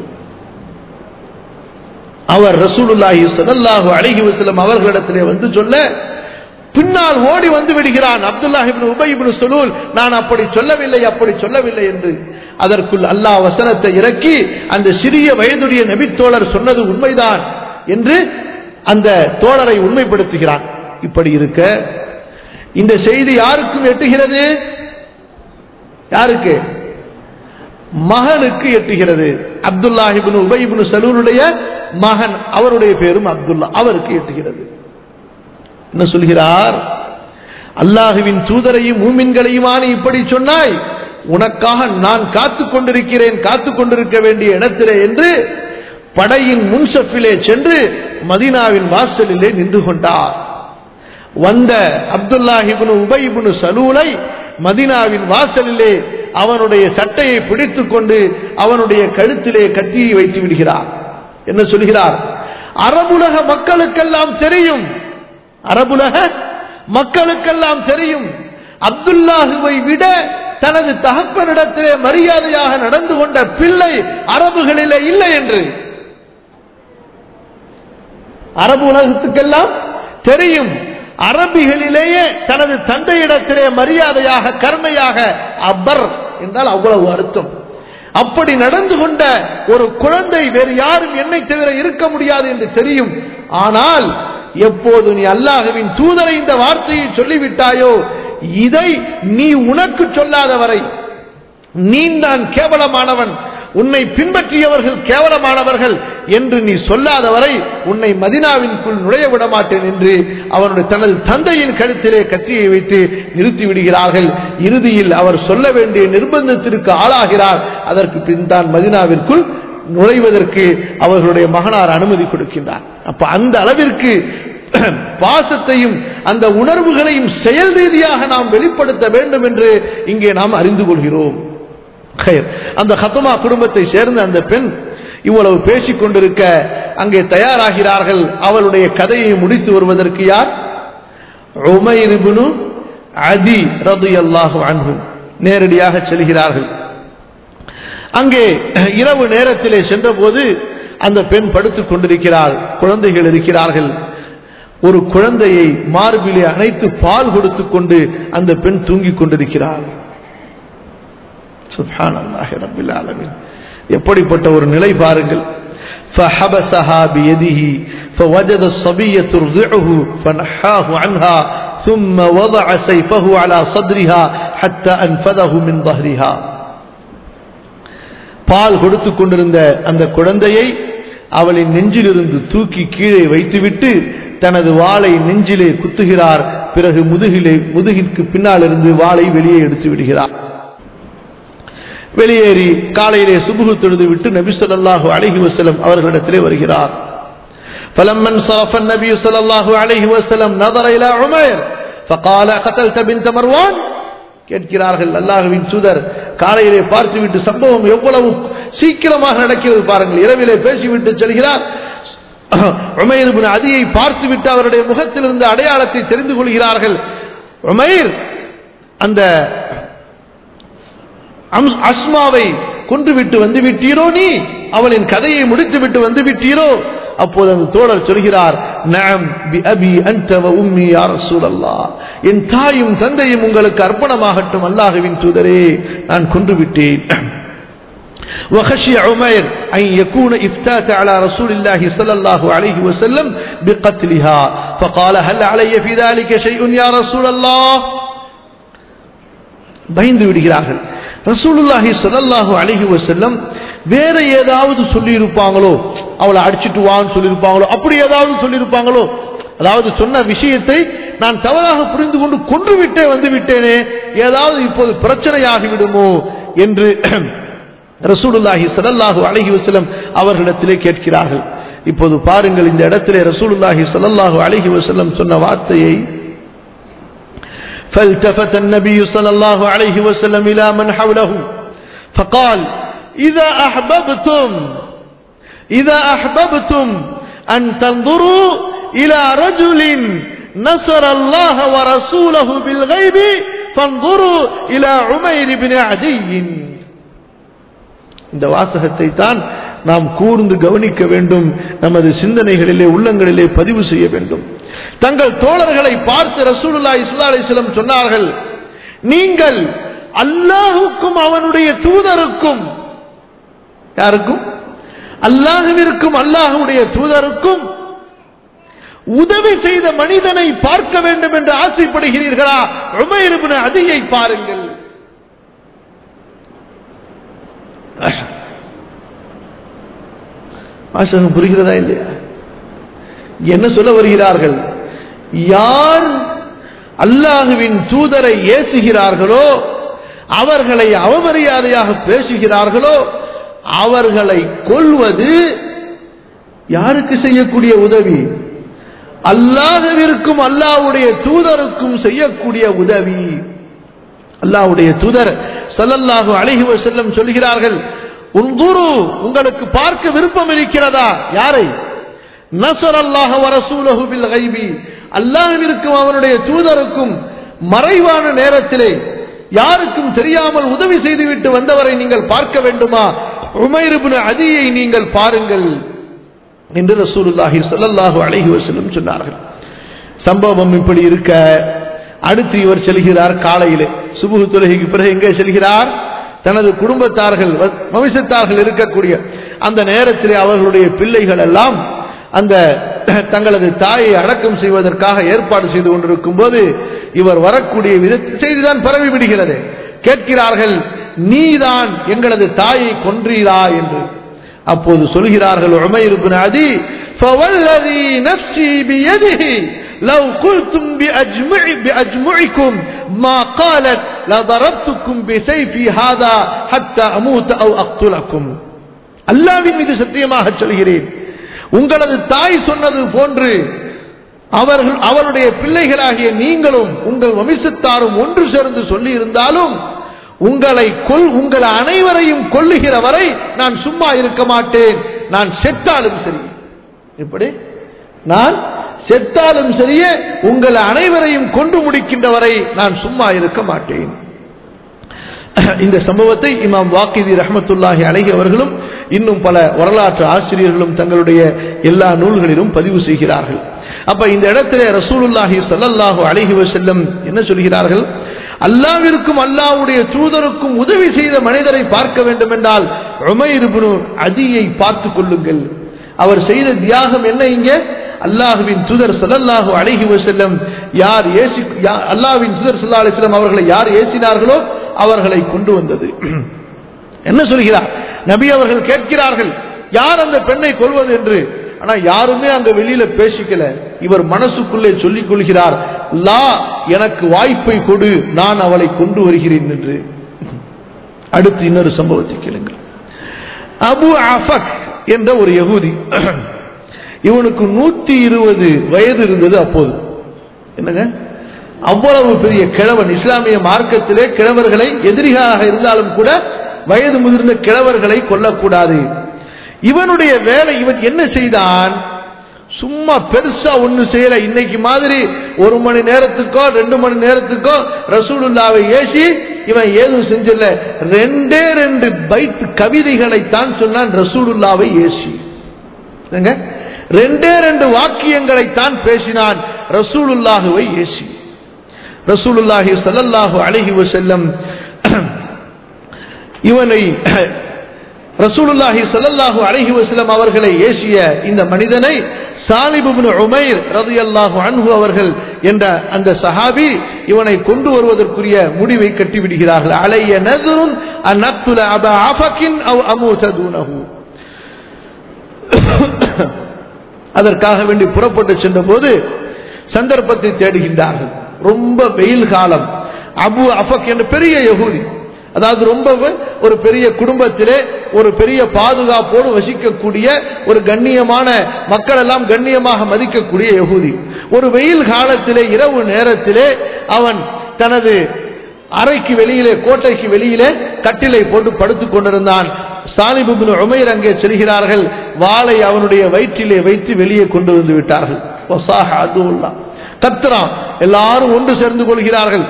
அவர் ரசூலுல்லாஹி சதல்லாஹு அழகி வசலம் அவர்களிடத்திலே வந்து சொல்ல பின்னால் ஓடி வந்து விடுகிறான் அப்துல்லாஹிபின் உபயிபின் சொல்லுல் நான் அப்படி சொல்லவில்லை அப்படி சொல்லவில்லை என்று அதற்குள் அல்லாஹ் வசனத்தை இறக்கி அந்த சிறிய வயதுடைய நபித்தோழர் சொன்னது உண்மைதான் என்று அந்த தோழரை உண்மைப்படுத்துகிறான் இப்படி இருக்க இந்த செய்தி யாருக்கும் எட்டுகிறது யாருக்கு மகனுக்கு எட்டுகிறது அப்துல்லாஹிபின் உபயிபின் சலூருடைய மகன் அவருடைய பேரும் அப்துல்லா அவருக்கு எட்டுகிறது என்ன சொல்கிறார் அல்லாஹுவின் தூதரையும் மூமின்களையுமான இப்படி சொன்னாய் உனக்காக நான் காத்து கொண்டிருக்கிறேன் காத்து கொண்டிருக்க வேண்டிய இடத்திலே என்று படையின் முன்சப்பிலே சென்று மதீனாவின் வாசலிலே நின்று கொண்டார் வந்த அப்துல்லாஹிபுனு உபயிபுனு சலூலை மதினாவின் வாசலிலே அவனுடைய சட்டையை பிடித்துக் கொண்டு அவனுடைய கழுத்திலே கத்தியை வைத்து விடுகிறார் என்ன சொல்கிறார் அரபுலக மக்களுக்கெல்லாம் தெரியும் அரபுலக மக்களுக்கெல்லாம் தெரியும் அப்துல்லாஹுவை விட தனது தகப்பனிடத்திலே மரியாதையாக நடந்து கொண்ட பிள்ளை அரபுகளிலே இல்லை என்று அரபு உலகத்துக்கெல்லாம் தெரியும் அரபிகளிலேயே தனது தந்தையிடத்திலே மரியாதையாக கருணையாக அப்பர் என்றால் அவ்வளவு அர்த்தம் அப்படி நடந்து கொண்ட ஒரு குழந்தை வேறு யாரும் என்னை தவிர இருக்க முடியாது என்று தெரியும் ஆனால் எப்போது நீ அல்லாஹுவின் தூதரை இந்த வார்த்தையை சொல்லிவிட்டாயோ இதை நீ உனக்கு சொல்லாத வரை நீ தான் கேவலமானவன் உன்னை பின்பற்றியவர்கள் கேவலமானவர்கள் என்று நீ சொல்லாத வரை உன்னை மதினாவின்குள் நுழைய விட மாட்டேன் என்று அவனுடைய தனது தந்தையின் கழுத்திலே கத்தியை வைத்து நிறுத்தி விடுகிறார்கள் இறுதியில் அவர் சொல்ல வேண்டிய நிர்பந்தத்திற்கு ஆளாகிறார் அதற்கு பின் தான் மதினாவிற்குள் நுழைவதற்கு அவர்களுடைய மகனார் அனுமதி கொடுக்கின்றார் அப்ப அந்த அளவிற்கு பாசத்தையும் அந்த உணர்வுகளையும் செயல் ரீதியாக நாம் வெளிப்படுத்த வேண்டும் என்று இங்கே நாம் அறிந்து கொள்கிறோம் அந்த ஹத்தமா குடும்பத்தை சேர்ந்த அந்த பெண் இவ்வளவு பேசிக் கொண்டிருக்க அங்கே தயாராகிறார்கள் அவளுடைய கதையை முடித்து வருவதற்கு யார் உமைரிபுனு அதி ரது அல்லாஹு அன்பு நேரடியாக செல்கிறார்கள் அங்கே இரவு நேரத்திலே சென்றபோது அந்த பெண் படுத்துக் கொண்டிருக்கிறாள் குழந்தைகள் இருக்கிறார்கள் ஒரு குழந்தையை மார்பிலே அணைத்து பால் கொடுத்துக் கொண்டு அந்த பெண் தூங்கிக் கொண்டிருக்கிறாள் சுப்ஹான் அல்லாஹி ரபில் ஆலமின் எப்படிப்பட்ட ஒரு நிலை பாருங்கள் فحبسها بيده فوجد الصبي ترضعه فنحاه عنها ثم وضع سيفه على صدرها حتى أنفذه من ظهرها பால் கொடுத்து கொண்டிருந்த அந்த குழந்தையை அவளின் நெஞ்சிலிருந்து தூக்கி கீழே வைத்துவிட்டு தனது வாளை நெஞ்சிலே குத்துகிறார் பிறகு முதுகிலே முதுகிற்கு பின்னால் இருந்து வாளை வெளியே எடுத்து விடுகிறார் வெளியேறி காலையிலே சுபுகு தொழுது விட்டு நபி சொல்லாஹு அலஹி வசலம் அவர்களிடத்திலே வருகிறார் فلما انصرف النبي صلى الله عليه وسلم نظر إلى عمير فقال قتلت بنت مروان கேட்கிறார்கள் அல்லாஹுவின் தூதர் காலையிலே பார்த்துவிட்டு சம்பவம் எவ்வளவு சீக்கிரமாக நடக்கிறது பாருங்கள் இரவிலே பேசிவிட்டு செல்கிறார் உமைர் இப்னு அதியை பார்த்துவிட்டு அவருடைய முகத்தில் இருந்த அடையாளத்தை தெரிந்து கொள்கிறார்கள் உமைர் அந்த அம்ஸ்- அஸ்மாவை கொன்றுவிட்டு வந்து விட்டீரோ நீ அவளின் கதையை முடித்துவிட்டு வந்து விட்டீரோ அப்போது அந்த தோழர் சொல்கிறார் நஅம் பி அபி அன்த வ உம்மி யா ரசூலல்லாஹ் என் தாயும் தந்தையும் உங்களுக்கு அர்ப்பணமாகட்டும் அல்லாஹ்வின் தூதரே நான் கொன்று விட்டேன் وخشي عمير أن يكون افتات على رسول الله صلى الله عليه وسلم بقتلها فقال هل علي في ذلك شيء يا رسول الله பயந்து விடுகிறார்கள் ரசூலுல்லாஹி ஸல்லல்லாஹு அலைஹி வஸல்லம் வேற ஏதாவது சொல்லி இருப்பாங்களோ அவளை அடிச்சிட்டு வான்னு சொல்லியிருப்பாங்களோ அப்படி ஏதாவது சொல்லியிருப்பாங்களோ அதாவது சொன்ன விஷயத்தை நான் தவறாக புரிந்து கொண்டு கொன்று விட்டே வந்து விட்டேனே ஏதாவது இப்போது பிரச்சனையாகி விடுமோ என்று ரசூலுல்லாஹி ஸல்லல்லாஹு அலைஹி வஸல்லம் அவர்களிடத்திலே கேட்கிறார்கள் இப்போது பாருங்கள் இந்த இடத்திலே ரசூலுல்லாஹி ஸல்லல்லாஹு அலைஹி வஸல்லம் சொன்ன வார்த்தையை فالتفت النبي صلى الله عليه وسلم إلى من حوله فقال إذا أحببتم إذا أحببتم أن تنظروا إلى رجل نصر الله ورسوله بالغيب فانظروا إلى عمير بن عدي இந்த வாசகத்தை தான் நாம் கூர்ந்து கவனிக்க வேண்டும் நமது சிந்தனைகளிலே உள்ளங்களிலே பதிவு செய்ய வேண்டும் தங்கள் தோழர்களை பார்த்து ரசூலுல்லாஹி ஸல்லல்லாஹு அலைஹி வஸல்லம் சொன்னார்கள் நீங்கள் அல்லாஹுக்கும் அவனுடைய தூதருக்கும் யாருக்கும் அல்லாஹுவிற்கும் அல்லாஹுடைய தூதருக்கும் உதவி செய்த மனிதனை பார்க்க வேண்டும் என்று ஆசைப்படுகிறீர்களா உமைர் இப்னு அதியை பாருங்கள் வாசகம் புரிகிறதா இல்லையா என்ன சொல்ல வருகிறார்கள் யார் அல்லாஹுவின் தூதரை ஏசுகிறார்களோ அவர்களை அவமரியாதையாக பேசுகிறார்களோ அவர்களை கொல்வது யாருக்கு செய்யக்கூடிய உதவி அல்லாஹவிற்கும் அல்லாஹ்வுடைய தூதருக்கும் செய்யக்கூடிய உதவி அல்லாஹ்வுடைய தூதர் ஸல்லல்லாஹு அலைஹி வஸல்லம் சொல்கிறார்கள் உன்துரு உங்களுக்கு பார்க்க விருப்பம் இருக்கிறதா யாரை நசர் அல்லாஹ் வரசூலஹு பில் கைபி அல்லாஹ்விற்கும் அவனுடைய தூதருக்கும் மறைவான நேரத்திலே யாருக்கும் தெரியாமல் உதவி செய்துவிட்டு வந்தவரை நீங்கள் பார்க்க வேண்டுமா உமைர் இப்னு அதியை நீங்கள் பாருங்கள் என்று ரசூலுல்லாஹி ஸல்லல்லாஹு அலைஹி வஸல்லம் சொன்னார்கள் சம்பவம் இப்படி இருக்க அடுத்து இவர் செல்கிறார் காலையிலே சுபுகு தொழுகைக்கு பிறகு எங்கே செல்கிறார் தனது குடும்பத்தார்கள் வ- வம்சத்தார்கள் இருக்கக்கூடிய அந்த நேரத்திலே அவர்களுடைய பிள்ளைகள் எல்லாம் அந்த தங்களது தாயை அடக்கம் செய்வதற்காக ஏற்பாடு செய்து கொண்டிருக்கும் போது இவர் வரக்கூடிய வித செய்திதான் பரவி விடுகிறது கேட்கிறார்கள் நீதான் எங்களது தாயை கொன்றீரா என்று அப்போது சொல்கிறார்கள் உமைர் இப்னு அதி فوالذي نفسي بيده لو قلتم بأجمع بأجمعكم ما قالت لضربتكم بسيفي هذا حتى أموت أو أقتلكم அல்லாவின் மீது சத்தியமாக சொல்கிறேன் உங்களது தாய் சொன்னது போன்று அவர்கள் அவருடைய பிள்ளைகளாகிய நீங்களும் உங்கள் வம்சத்தாரும் ஒன்று சேர்ந்து சொல்லி இருந்தாலும் உங்களை கொல் உங்கள் அனைவரையும் கொல்லுகிற வரை நான் சும்மா இருக்க மாட்டேன் நான் செத்தாலும் சரி எப்படி நான் செத்தாலும் சரியே உங்கள் அனைவரையும் கொன்று முடிக்கின்ற வரை நான் சும்மா இருக்க மாட்டேன் இந்த சம்பவத்தை இமாம் வாக்கிதி ரஹமத்துல்லாஹி அலைஹி அவர்களும் இன்னும் பல வரலாற்று ஆசிரியர்களும் தங்களுடைய எல்லா நூல்களிலும் பதிவு செய்கிறார்கள் அப்ப இந்த இடத்திலே ரசூலுல்லாஹி ஸல்லல்லாஹு அலைஹி வஸல்லம் என்ன சொல்கிறார்கள் அல்லாவிற்கும் அல்லாஹ்வுடைய தூதருக்கும் உதவி செய்த மனிதரை பார்க்க வேண்டும் என்றால் உமைர் இப்னு அதியை பார்த்துக் கொள்ளுங்கள் அவர் செய்த தியாகம் என்ன இங்கே அல்லாஹுவின் தூதர் ஸல்லல்லாஹு அலைஹி வஸல்லம் யார் ஏசி யா- அல்லாஹ்வின் தூதர் ஸல்லல்லாஹு அலைஹி வஸல்லம் அவர்களை யார் ஏசினார்களோ அவர்களை கொண்டு வந்தது என்ன சொல்கிறார் நபி அவர்கள் கேட்கிறார்கள் யார் அந்த பெண்ணை கொல்வது என்று ஆனா யாருமே அங்க வெளியில பேசிக்கல இவர் மனசுக்குள்ளே சொல்லிக் கொள்கிறார் லா எனக்கு வாய்ப்பை கொடு நான் அவளை கொண்டு வருகிறேன் என்று அடுத்து இன்னொரு சம்பவத்தை கேளுங்கள் அபு அஃபக் என்ற ஒரு யகூதி இவனுக்கு நூத்தி இருபது வயது இருந்தது அப்போது என்னங்க அவ்வளவு பெரிய கிழவன் இஸ்லாமிய மார்க்கத்திலே கிழவர்களை எதிரிகளாக இருந்தாலும் கூட வயது முதிர்ந்த கிழவர்களை கொல்லக்கூடாது இவனுடைய வேலை இவன் என்ன செய்தான் சும்மா பெருசா ஒண்ணு செய்யல இன்னைக்கு மாதிரி ஒரு மணி நேரத்துக்கோ ரெண்டு மணி நேரத்துக்கோ ரசூலுல்லாவை ஏசி இவன் ஏதும் செஞ்சல ரெண்டே ரெண்டு பைத் கவிதைகளை தான் சொன்னான் ரசூலுல்லாவை ஏசி என்னங்க? ரெண்டே ரெண்டு வாக்கியங்களை தான் பேசினான் ரசூலுல்லாஹுவை ஏசி ரசூலுல்லாஹி ஸல்லல்லாஹு அலைஹி வஸல்லம் இவனை ரசூலுல்லாஹி ஸல்லல்லாஹு அலைஹி வஸல்லம் அவர்களை ஏசிய இந்த மனிதனை சாலிப் இப்னு உமைர் ரலியல்லாஹு அன்ஹு அவர்கள் என்ற அந்த சஹாபி இவனை கொண்டு வருவதற்குரிய முடிவை கட்டிவிடுகிறார்கள் அலைய நதுருன் அன் அக்துல அபா அஃபகின் அவ் அமூத தூனஹு அதற்காக வேண்டி புறப்பட்டு சென்றபோது சந்தர்ப்பத்தை தேடுகின்றார்கள் ரொம்ப வெயில் காலம் அபு அஃபக் என்ற பெரிய யகூதி அதாவது ரொம்ப ஒரு பெரிய குடும்பத்திலே ஒரு பெரிய பாதுகாப்போடு வசிக்கக்கூடிய ஒரு கண்ணியமான மக்கள் எல்லாம் கண்ணியமாக மதிக்கக்கூடிய யகூதி ஒரு வெயில் காலத்திலே இரவு நேரத்திலே அவன் தனது அறைக்கு வெளியிலே கோட்டைக்கு வெளியிலே கட்டிலை போட்டு படுத்துக் கொண்டிருந்தான் சாலிபுபின் உமைர் அங்கே செல்கிறார்கள் வாளை அவனுடைய வயிற்றிலே வைத்து வெளியே கொண்டு வந்து விட்டார்கள் ஒசாஹ அதுல்லா கத்துறான் எல்லாரும் ஒன்று சேர்ந்து கொள்கிறார்கள்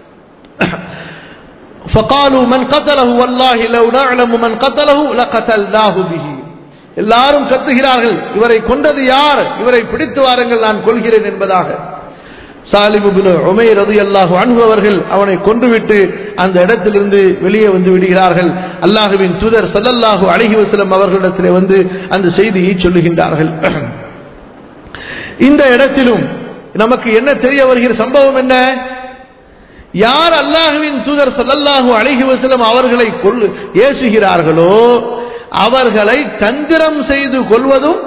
فقالوا من قتله والله لو نعلم من قتله لقتلناه به எல்லாரும் கத்துகிறார்கள் இவரை கொண்டது யார் இவரை பிடித்து வாருங்கள் நான் கொள்கிறேன் என்பதாக சாலிபுபின் உமை ரது அல்லாஹு அன்பு அவர்கள் அவனை கொன்றுவிட்டு அந்த இடத்திலிருந்து வெளியே வந்து விடுகிறார்கள் அல்லாஹுவின் தூதர் சல்லல்லாஹு அழகி வசலம் அவர்களிடத்திலே வந்து அந்த செய்தியை சொல்லுகின்றார்கள் இந்த இடத்திலும் நமக்கு என்ன தெரிய வருகிற சம்பவம் என்ன யார் அல்லாஹுவின் தூதர் சல்லல்லாஹு அழகி வசலம் அவர்களை கொள்ளு ஏசுகிறார்களோ அவர்களை தந்திரம் செய்து கொள்வதும்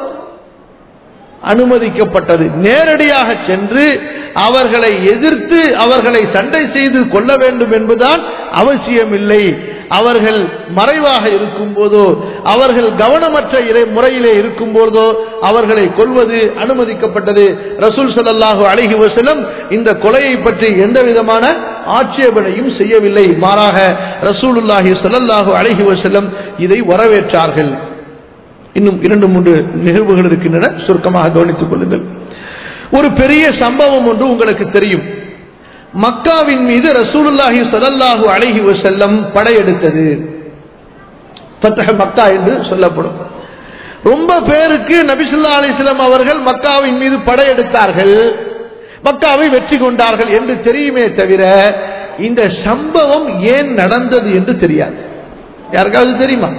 அனுமதிக்கப்பட்டது நேரடியாக சென்று அவர்களை எதிர்த்து அவர்களை சண்டை செய்து கொள்ள வேண்டும் என்பதுதான் அவசியமில்லை அவர்கள் மறைவாக இருக்கும் போதோ அவர்கள் கவனமற்ற இறை முறையிலே இருக்கும் போதோ அவர்களை கொள்வது அனுமதிக்கப்பட்டது ரசூல் சல்லாஹூ அழகி வசலம் இந்த கொலையை பற்றி எந்த விதமான ஆட்சேபனையும் செய்யவில்லை மாறாக ரசூலுல்லாஹி சல்லல்லாஹு அழகி வசலம் இதை வரவேற்றார்கள் இன்னும் இரண்டு மூன்று நிகழ்வுகள் இருக்கின்றன சுருக்கமாக கவனித்துக் கொள்ளுங்கள் ஒரு பெரிய சம்பவம் ஒன்று உங்களுக்கு தெரியும் மக்காவின் மீது ரசூலுல்லாஹி சல்லல்லாஹு அலைஹி வசல்லம் படையெடுத்தது ஃபத்தஹ மக்கா என்று சொல்லப்படும் ரொம்ப பேருக்கு நபிசுல்லா அலிஸ்லாம் அவர்கள் மக்காவின் மீது படையெடுத்தார்கள் மக்காவை வெற்றி கொண்டார்கள் என்று தெரியுமே தவிர இந்த சம்பவம் ஏன் நடந்தது என்று தெரியாது யாருக்காவது தெரியுமா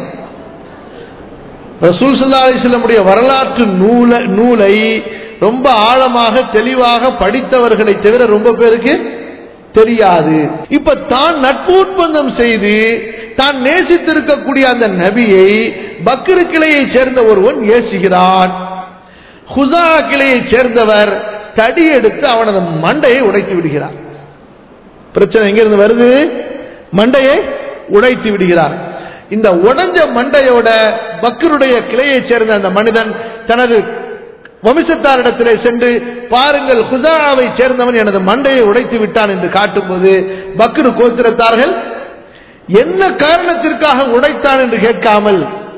ரசூல் சல்லா அலிஸ்லமுடைய வரலாற்று நூல நூலை ரொம்ப ஆழமாக தெளிவாக படித்தவர்களை தவிர ரொம்ப பேருக்கு தெரியாது இப்ப தான் நட்புட்பந்தம் செய்து தான் நேசித்திருக்கக்கூடிய அந்த நபியை பக்ரு கிளையை சேர்ந்த ஒருவன் ஏசுகிறான் ஹுசா கிளையை சேர்ந்தவர் தடி எடுத்து அவனது மண்டையை உடைத்து விடுகிறார் பிரச்சனை எங்கிருந்து வருது மண்டையை உடைத்து விடுகிறார் இந்த உடஞ்ச மண்டையோட பக்கருடைய கிளையை சேர்ந்த அந்த மனிதன் தனது வம்சத்தாரிடத்திலே சென்று பாருங்கள் ஹுசாவை சேர்ந்தவன் எனது மண்டையை உடைத்து விட்டான் என்று காட்டும்போது பக்ரு கோத்திரத்தார்கள் என்ன காரணத்திற்காக உடைத்தான் என்று கேட்காமல்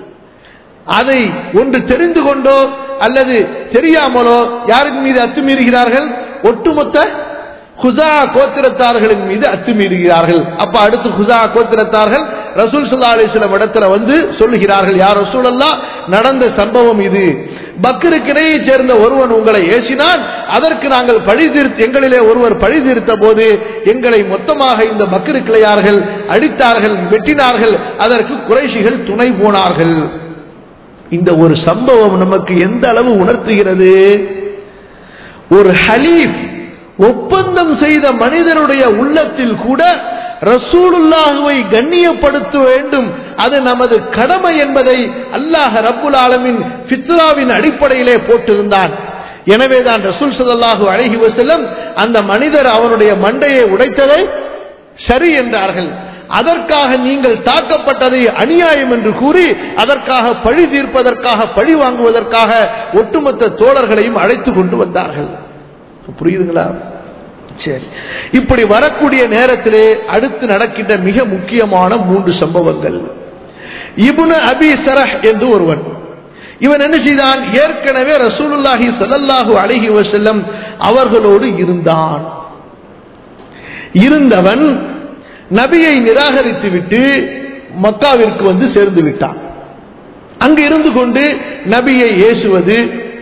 அதை ஒன்று தெரிந்து கொண்டோ அல்லது தெரியாமலோ யாரின் மீது அத்துமீறுகிறார்கள் ஒட்டுமொத்த ஹுசா கோத்திரத்தார்களின் மீது அத்துமீறுகிறார்கள் அப்ப அடுத்து ஹுசா கோத்திரத்தார்கள் ரசூல் சல்லா அலிஸ்லம் இடத்துல வந்து சொல்லுகிறார்கள் யார் ரசூல் அல்லா நடந்த சம்பவம் இது பக்கருக்கிடையே சேர்ந்த ஒருவன் உங்களை ஏசினான் அதற்கு நாங்கள் பழி தீர்த்து எங்களிலே ஒருவர் பழி தீர்த்த போது எங்களை மொத்தமாக இந்த பக்கரு கிளையார்கள் அடித்தார்கள் வெட்டினார்கள் அதற்கு குறைஷிகள் துணை போனார்கள் இந்த ஒரு சம்பவம் நமக்கு எந்த அளவு உணர்த்துகிறது ஒரு ஹலீஃப் ஒப்பந்தம் செய்த மனிதனுடைய உள்ளத்தில் கூட ரசூலுல்லாஹுவை கண்ணியப்படுத்த வேண்டும் அது நமது கடமை என்பதை அல்லாஹ் ரப்புல் ஆலமின் ஃபித்ராவின் அடிப்படையிலே போட்டிருந்தான் எனவேதான் ரசூல் சல்லாஹூ அழகி வசல்லம் அந்த மனிதர் அவனுடைய மண்டையை உடைத்ததை சரி என்றார்கள் அதற்காக நீங்கள் தாக்கப்பட்டதை அநியாயம் என்று கூறி அதற்காக பழி தீர்ப்பதற்காக பழி வாங்குவதற்காக ஒட்டுமொத்த தோழர்களையும் அழைத்து கொண்டு வந்தார்கள் புரியுதுங்களா சரி இப்படி வரக்கூடிய நேரத்திலே அடுத்து நடக்கின்ற மிக முக்கியமான மூன்று சம்பவங்கள் இபுன அபி சரஹ் என்று ஒருவன் இவன் என்ன செய்தான் ஏற்கனவே ரசூலுல்லாஹி ஸல்லல்லாஹு அலைஹி வஸல்லம் அவர்களோடு இருந்தான் இருந்தவன் நபியை நிராகரித்து விட்டு மக்காவிற்கு வந்து சேர்ந்து விட்டான் அங்கு இருந்து கொண்டு நபியை ஏசுவது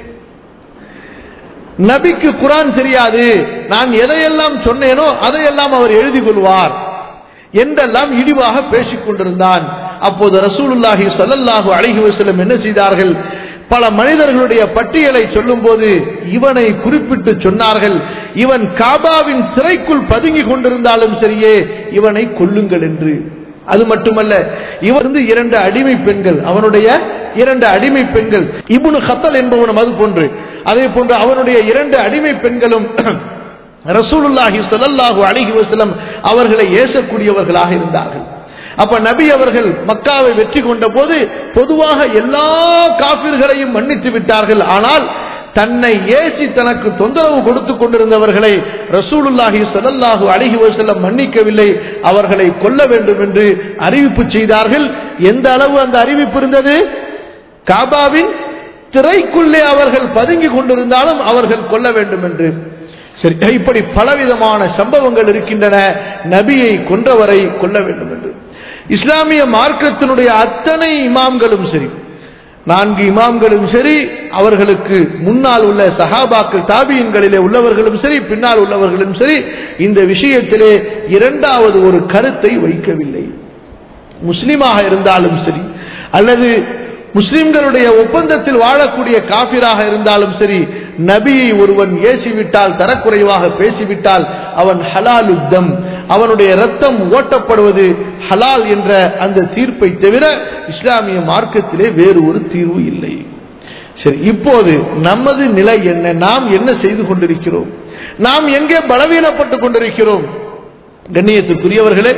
நபிக்கு குரான் தெரியாது நான் எதையெல்லாம் சொன்னேனோ அதையெல்லாம் அவர் எழுதி கொள்வார் என்றெல்லாம் இழிவாக பேசிக் கொண்டிருந்தான் அப்போது ரசூலுல்லாஹி ஸல்லல்லாஹு அலைஹி வஸல்லம் என்ன செய்தார்கள் பல மனிதர்களுடைய பட்டியலை சொல்லும்போது இவனை குறிப்பிட்டு சொன்னார்கள் இவன் காபாவின் திரைக்குள் பதுங்கி கொண்டிருந்தாலும் சரியே இவனை கொல்லுங்கள் என்று அது மட்டுமல்ல இவர் வந்து இரண்டு அடிமை பெண்கள் அவனுடைய இரண்டு அடிமை பெண்கள் இபுனு ஹத்தல் என்பவனும் அது போன்று அதே போன்று அவனுடைய இரண்டு அடிமை பெண்களும் ரசூலுல்லாஹி ஸல்லல்லாஹு அலைஹி வஸல்லம் அவர்களை ஏசக்கூடியவர்களாக இருந்தார்கள் அப்ப நபி அவர்கள் மக்காவை வெற்றி கொண்ட போது பொதுவாக எல்லா காபிர்களையும் மன்னித்து விட்டார்கள் ஆனால் தன்னை ஏசி தனக்கு தொந்தரவு கொடுத்து கொண்டிருந்தவர்களை ரசூலுல்லாஹி ஸல்லல்லாஹு அலைஹி வஸல்லம் மன்னிக்கவில்லை அவர்களை கொல்ல வேண்டும் என்று அறிவிப்பு செய்தார்கள் எந்த அளவு அந்த அறிவிப்பு இருந்தது காபாவின் திரைக்குள்ளே அவர்கள் பதுங்கி கொண்டிருந்தாலும் அவர்கள் கொல்ல வேண்டும் என்று சரி இப்படி பலவிதமான சம்பவங்கள் இருக்கின்றன நபியை கொன்றவரை கொல்ல வேண்டும் என்று இஸ்லாமிய மார்க்கத்தினுடைய அத்தனை இமாம்களும் சரி நான்கு இமாம்களும் சரி அவர்களுக்கு முன்னால் உள்ள சஹாபாக்கள் தாபியன்களிலே உள்ளவர்களும் சரி பின்னால் உள்ளவர்களும் சரி இந்த விஷயத்திலே இரண்டாவது ஒரு கருத்தை வைக்கவில்லை முஸ்லிமாக இருந்தாலும் சரி அல்லது முஸ்லிம்களுடைய ஒப்பந்தத்தில் வாழக்கூடிய காபிராக இருந்தாலும் சரி நபியை ஒருவன் ஏசிவிட்டால் தரக்குறைவாக பேசிவிட்டால் அவன் ஹலால் யுத்தம் அவனுடைய ரத்தம் ஓட்டப்படுவது ஹலால் என்ற அந்த தீர்ப்பை தவிர இஸ்லாமிய மார்க்கத்திலே வேறு ஒரு தீர்வு இல்லை சரி இப்போது நமது நிலை என்ன நாம் என்ன செய்து கொண்டிருக்கிறோம் நாம் எங்கே பலவீனப்பட்டுக் கொண்டிருக்கிறோம் கண்ணியத்துக்குரியவர்களே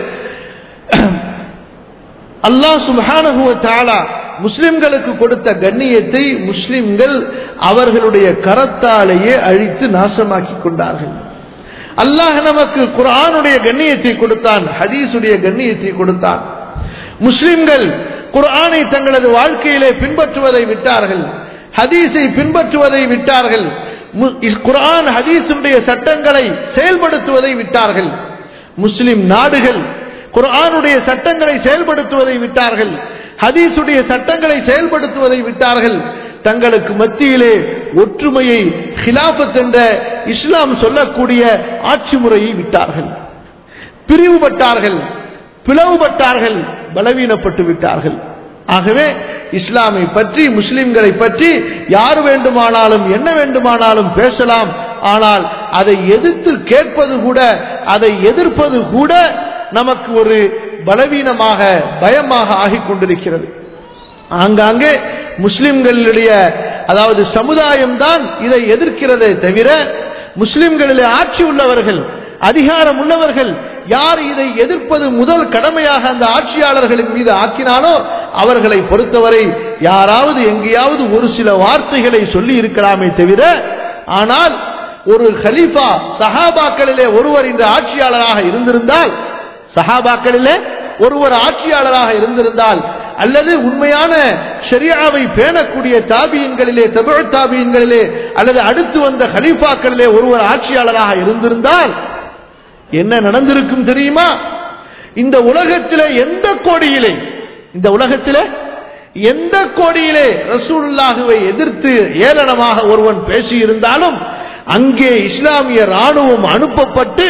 அல்லாஹ் சுபஹானஹு தாலா முஸ்லிம்களுக்கு கொடுத்த கண்ணியத்தை முஸ்லிம்கள் அவர்களுடைய கரத்தாலேயே அழித்து நாசமாக்கி கொண்டார்கள் அல்லாஹ் நமக்கு குர்ஆனுடைய கண்ணியத்தை கொடுத்தான் ஹதீஸுடைய கண்ணியத்தை கொடுத்தான் முஸ்லிம்கள் குர்ஆனை தங்களது வாழ்க்கையிலே பின்பற்றுவதை விட்டார்கள் ஹதீஸை பின்பற்றுவதை விட்டார்கள் குர்ஆன் ஹதீஸுடைய சட்டங்களை செயல்படுத்துவதை விட்டார்கள் முஸ்லிம் நாடுகள் குர்ஆனுடைய சட்டங்களை செயல்படுத்துவதை விட்டார்கள் ஹதீஸுடைய சட்டங்களை செயல்படுத்துவதை விட்டார்கள் தங்களுக்கு மத்தியிலே ஒற்றுமையை ஹிலாபத் என்ற இஸ்லாம் சொல்லக்கூடிய ஆட்சி முறையை விட்டார்கள் பிரிவுபட்டார்கள் பிளவுபட்டார்கள் பலவீனப்பட்டு விட்டார்கள் ஆகவே இஸ்லாமை பற்றி முஸ்லிம்களை பற்றி யார் வேண்டுமானாலும் என்ன வேண்டுமானாலும் பேசலாம் ஆனால் அதை எதிர்த்து கேட்பது கூட அதை எதிர்ப்பது கூட நமக்கு ஒரு பலவீனமாக பயமாக ஆகிக் கொண்டிருக்கிறது ஆங்காங்கே முஸ்லிம்களுடைய அதாவது சமுதாயம் தான் இதை எதிர்க்கிறதே தவிர முஸ்லிம்களிலே ஆட்சி உள்ளவர்கள் அதிகாரம் உள்ளவர்கள் யார் இதை எதிர்ப்பது முதல் கடமையாக அந்த ஆட்சியாளர்களின் மீது ஆக்கினாலோ அவர்களை பொறுத்தவரை யாராவது எங்கேயாவது ஒரு சில வார்த்தைகளை சொல்லி இருக்கலாமே தவிர ஆனால் ஒரு ஹலீஃபா சஹாபாக்களிலே ஒருவர் இந்த ஆட்சியாளராக இருந்திருந்தால் சஹாபாக்களிலே ஒருவர் ஆட்சியாளராக இருந்திருந்தால் அல்லது உண்மையான ஷரியாவை பேணக்கூடிய தாபியன்களிலே தமிழ் தாபியன்களிலே அல்லது அடுத்து வந்த ஹலீஃபாக்களிலே ஒருவர் ஆட்சியாளராக இருந்திருந்தால் என்ன நடந்திருக்கும் தெரியுமா இந்த உலகத்திலே எந்த கோடியிலே இந்த உலகத்திலே எந்த கோடியிலே ரசூலுல்லாஹுவை எதிர்த்து ஏளனமாக ஒருவன் பேசியிருந்தாலும் அங்கே இஸ்லாமிய ராணுவம் அனுப்பப்பட்டு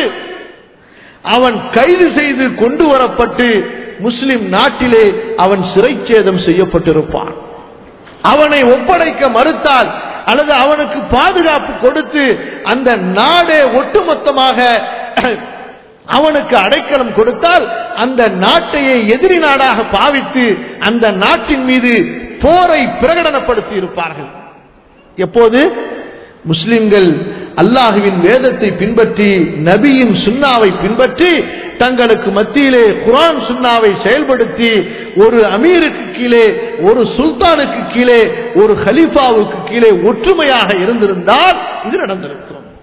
அவன் கைது செய்து கொண்டு வரப்பட்டு முஸ்லிம் நாட்டிலே அவன் சிறைச்சேதம் செய்யப்பட்டிருப்பான் அவனை ஒப்படைக்க மறுத்தால் அல்லது அவனுக்கு பாதுகாப்பு கொடுத்து அந்த நாடே ஒட்டுமொத்தமாக அவனுக்கு அடைக்கலம் கொடுத்தால் அந்த நாட்டையே எதிரி நாடாக பாவித்து அந்த நாட்டின் மீது போரை பிரகடனப்படுத்தி இருப்பார்கள் எப்போது முஸ்லிம்கள் அல்லாஹுவின் வேதத்தை பின்பற்றி நபியின் சுண்ணாவை பின்பற்றி தங்களுக்கு மத்தியிலே குரான் சுண்ணாவை செயல்படுத்தி ஒரு அமீருக்கு கீழே ஒரு சுல்தானுக்கு கீழே ஒரு ஹலீஃபாவுக்கு கீழே ஒற்றுமையாக இருந்திருந்தால் இது நடந்திருக்கும்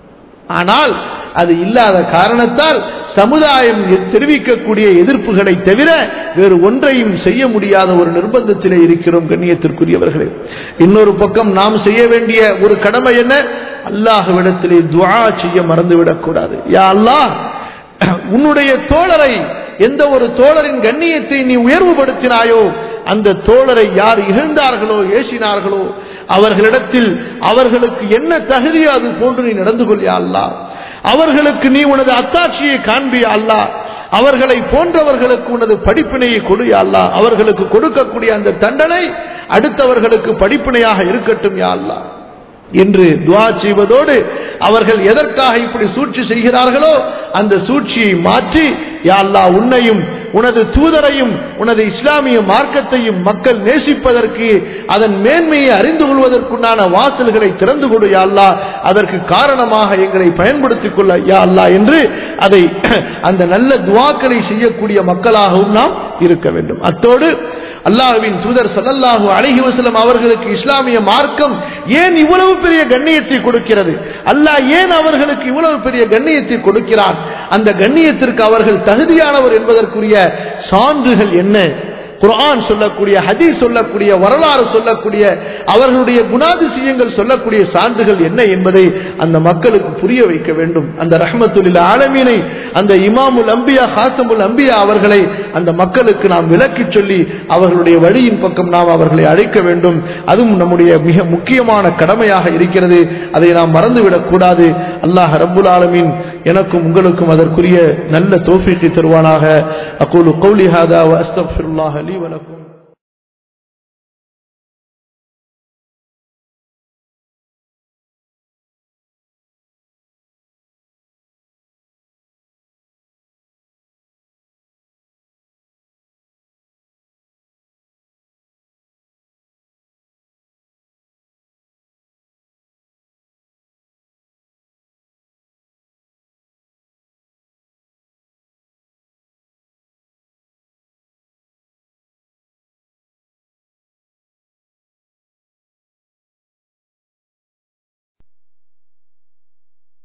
ஆனால் அது இல்லாத காரணத்தால் சமுதாயம் தெரிவிக்கக்கூடிய எதிர்ப்புகளை தவிர வேறு ஒன்றையும் செய்ய முடியாத ஒரு நிர்பந்தத்திலே இருக்கிறோம் கண்ணியத்திற்குரியவர்களே இன்னொரு பக்கம் நாம் செய்ய வேண்டிய ஒரு கடமை என்ன அல்லாஹ்விடத்திலே துஆ செய்ய மறந்துவிடக் கூடாது யா அல்லாஹ் உன்னுடைய தோழரை எந்த ஒரு தோழரின் கண்ணியத்தை நீ உயர்வுபடுத்தினாயோ அந்த தோழரை யார் இகழ்ந்தார்களோ ஏசினார்களோ அவர்களிடத்தில் அவர்களுக்கு என்ன தகுதியோ அது போன்று நீ நடந்து கொள்ளியா அல்லா அவர்களுக்கு நீ உனது அத்தாட்சியை காண்பியா அல்லா அவர்களை போன்றவர்களுக்கு உனது படிப்பினையை கொடு அல்லா அவர்களுக்கு கொடுக்கக்கூடிய அந்த தண்டனை அடுத்தவர்களுக்கு படிப்பினையாக இருக்கட்டும் யா அல்லா என்று துவா செய்வதோடு அவர்கள் எதற்காக இப்படி சூழ்ச்சி செய்கிறார்களோ அந்த சூழ்ச்சியை மாற்றி யா அல்லா உன்னையும் உனது தூதரையும் உனது இஸ்லாமிய மார்க்கத்தையும் மக்கள் நேசிப்பதற்கு அதன் மேன்மையை அறிந்து கொள்வதற்குண்டான வாசல்களை திறந்து கொடு யா அல்லா அதற்கு காரணமாக எங்களை பயன்படுத்திக் கொள்ள யா அல்லா என்று அதை அந்த நல்ல துவாக்களை செய்யக்கூடிய மக்களாகவும் நாம் இருக்க வேண்டும் அத்தோடு அல்லாஹுவின் தூதர் சல்லல்லாஹு அலைஹி வஸல்லம் அவர்களுக்கு இஸ்லாமிய மார்க்கம் ஏன் இவ்வளவு பெரிய கண்ணியத்தை கொடுக்கிறது அல்லாஹ் ஏன் அவர்களுக்கு இவ்வளவு பெரிய கண்ணியத்தை கொடுக்கிறான் அந்த கண்ணியத்திற்கு அவர்கள் தகுதியானவர் என்பதற்குரிய சான்றுகள் என்ன குர்ஆன் சொல்லக்கூடிய ஹதீஸ் சொல்லக்கூடிய வரலாறு சொல்லக்கூடிய அவர்களுடைய குணாதிசயங்கள் சொல்லக்கூடிய சான்றுகள் என்ன என்பதை அந்த மக்களுக்கு புரிய வைக்க வேண்டும் அந்த ரஹமத்துல்ல ஆலமீனை அந்த இமாமுல் அம்பியா ஹாத்தமுல் அம்பியா அவர்களை அந்த மக்களுக்கு நாம் விளக்கி சொல்லி அவர்களுடைய வழியின் பக்கம் நாம் அவர்களை அழைக்க வேண்டும் அதுவும் நம்முடைய மிக முக்கியமான கடமையாக இருக்கிறது அதை நாம் மறந்துவிடக் கூடாது அல்லாஹ் ரப்புல் ஆலமீன் எனக்கும் உங்களுக்கும் அதற்குரிய நல்ல தோஃபிக்கை தருவானாக அக்கூலு கௌலி ஹாதா வ அஸ்தக்ஃபிருல்லாஹ் லி வலக்கும்